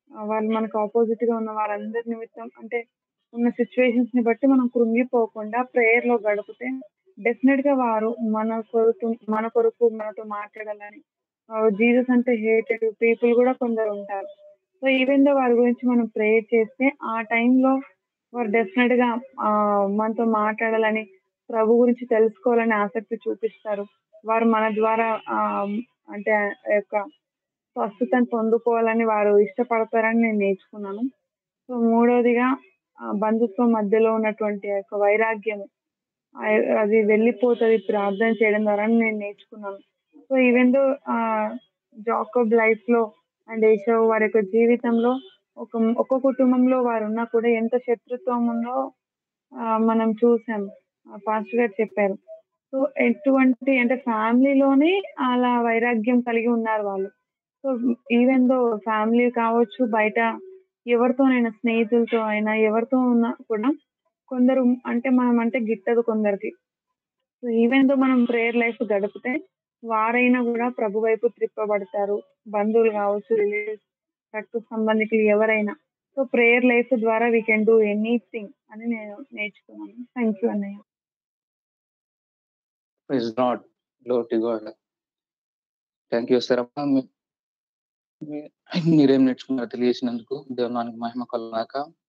ఆహ్, వాళ్ళు మనకు అపోజిట్‌గా ఉన్న వారందరి నిమిత్తం అంటే ఉన్న సిట్యుయేషన్స్‌ని బట్టి మనం కృంగిపోకుండా ప్రేయర్‌లో గడిపితే డెఫినిట్‌గా వారు మన కొరకు మన కొరకు మనతో మాట్లాడాలని ఆహ్, జీసస్ అంటే హేటెడ్ పీపుల్ గూడా కొందరు ఉంటారు. సో, ఈవెన్ దో వారి గురించి మనం ప్రేయర్ చేస్తే ఆ టైంలో వారు డెఫినిట్‌గా ఆహ్, మనతో మాట్లాడాలని, ప్రభు గురించి తెలుసుకోవాలని ఆసక్తి చూపిస్తారు. వారు మన ద్వారా ఆహ్, అంటే ఆ యొక్క స్వస్థతను పొందుకోవాలని వారు ఇష్టపడతారని నేను నేర్చుకున్నాను. సో, మూడోదిగా ఆహ్, బంధుత్వం మధ్యలో ఉన్నటువంటి ఆ యొక్క వైరాగ్యము ఆహ్, అది వెళ్ళిపోతది ప్రార్థన చేయడం ద్వారా అని నేను నేర్చుకున్నాను. సో, ఈవెన్ దో ఆహ్, జాకబ్ లైఫ్‌లో అండ్ ఏశావు వారి యొక్క జీవితంలో ఒక ఒక కుటుంబంలో వారున్నా కూడా ఎంత శత్రుత్వం ఉందో ఆహ్, మనం చూసాం. ఆహ్, పాస్టర్ గారు చెప్పారు. సో, ఎటువంటి అంటే ఫ్యామిలీలోనే అలా వైరాగ్యం కలిగి ఉన్నారు వాళ్ళు. సో, ఈవెన్ దో ఫ్యామిలీ కావచ్చు, బయట ఎవరితోనైనా స్నేహితులతో అయినా ఎవరితో ఉన్నా కూడా కొందరు అంటే మనం అంటే గిట్టదు కొందరికి. సో, ఈవెన్ దో మనం ప్రేయర్ లైఫ్ గడిపితే వారైనా గూడా ప్రభు వైపు త్రిప్పబడతారు. బంధువులు కావచ్చు, రిలేటివ్స్, రక్త సంబంధికులు ఎవరైనా. సో, ప్రేయర్ లైఫ్ ద్వారా వి కెన్ డూ ఎనీథింగ్ అని నేను నేర్చుకున్నాను. థాంక్ యూ అన్నయ్య. Praise Lord. Glory to God. Thank you sister అమ్మ. మీ మీ మీరేం నేర్చుకున్నారో తెలియజేసినందుకు దేవుని నామానికి మహిమ కలుగుగాక.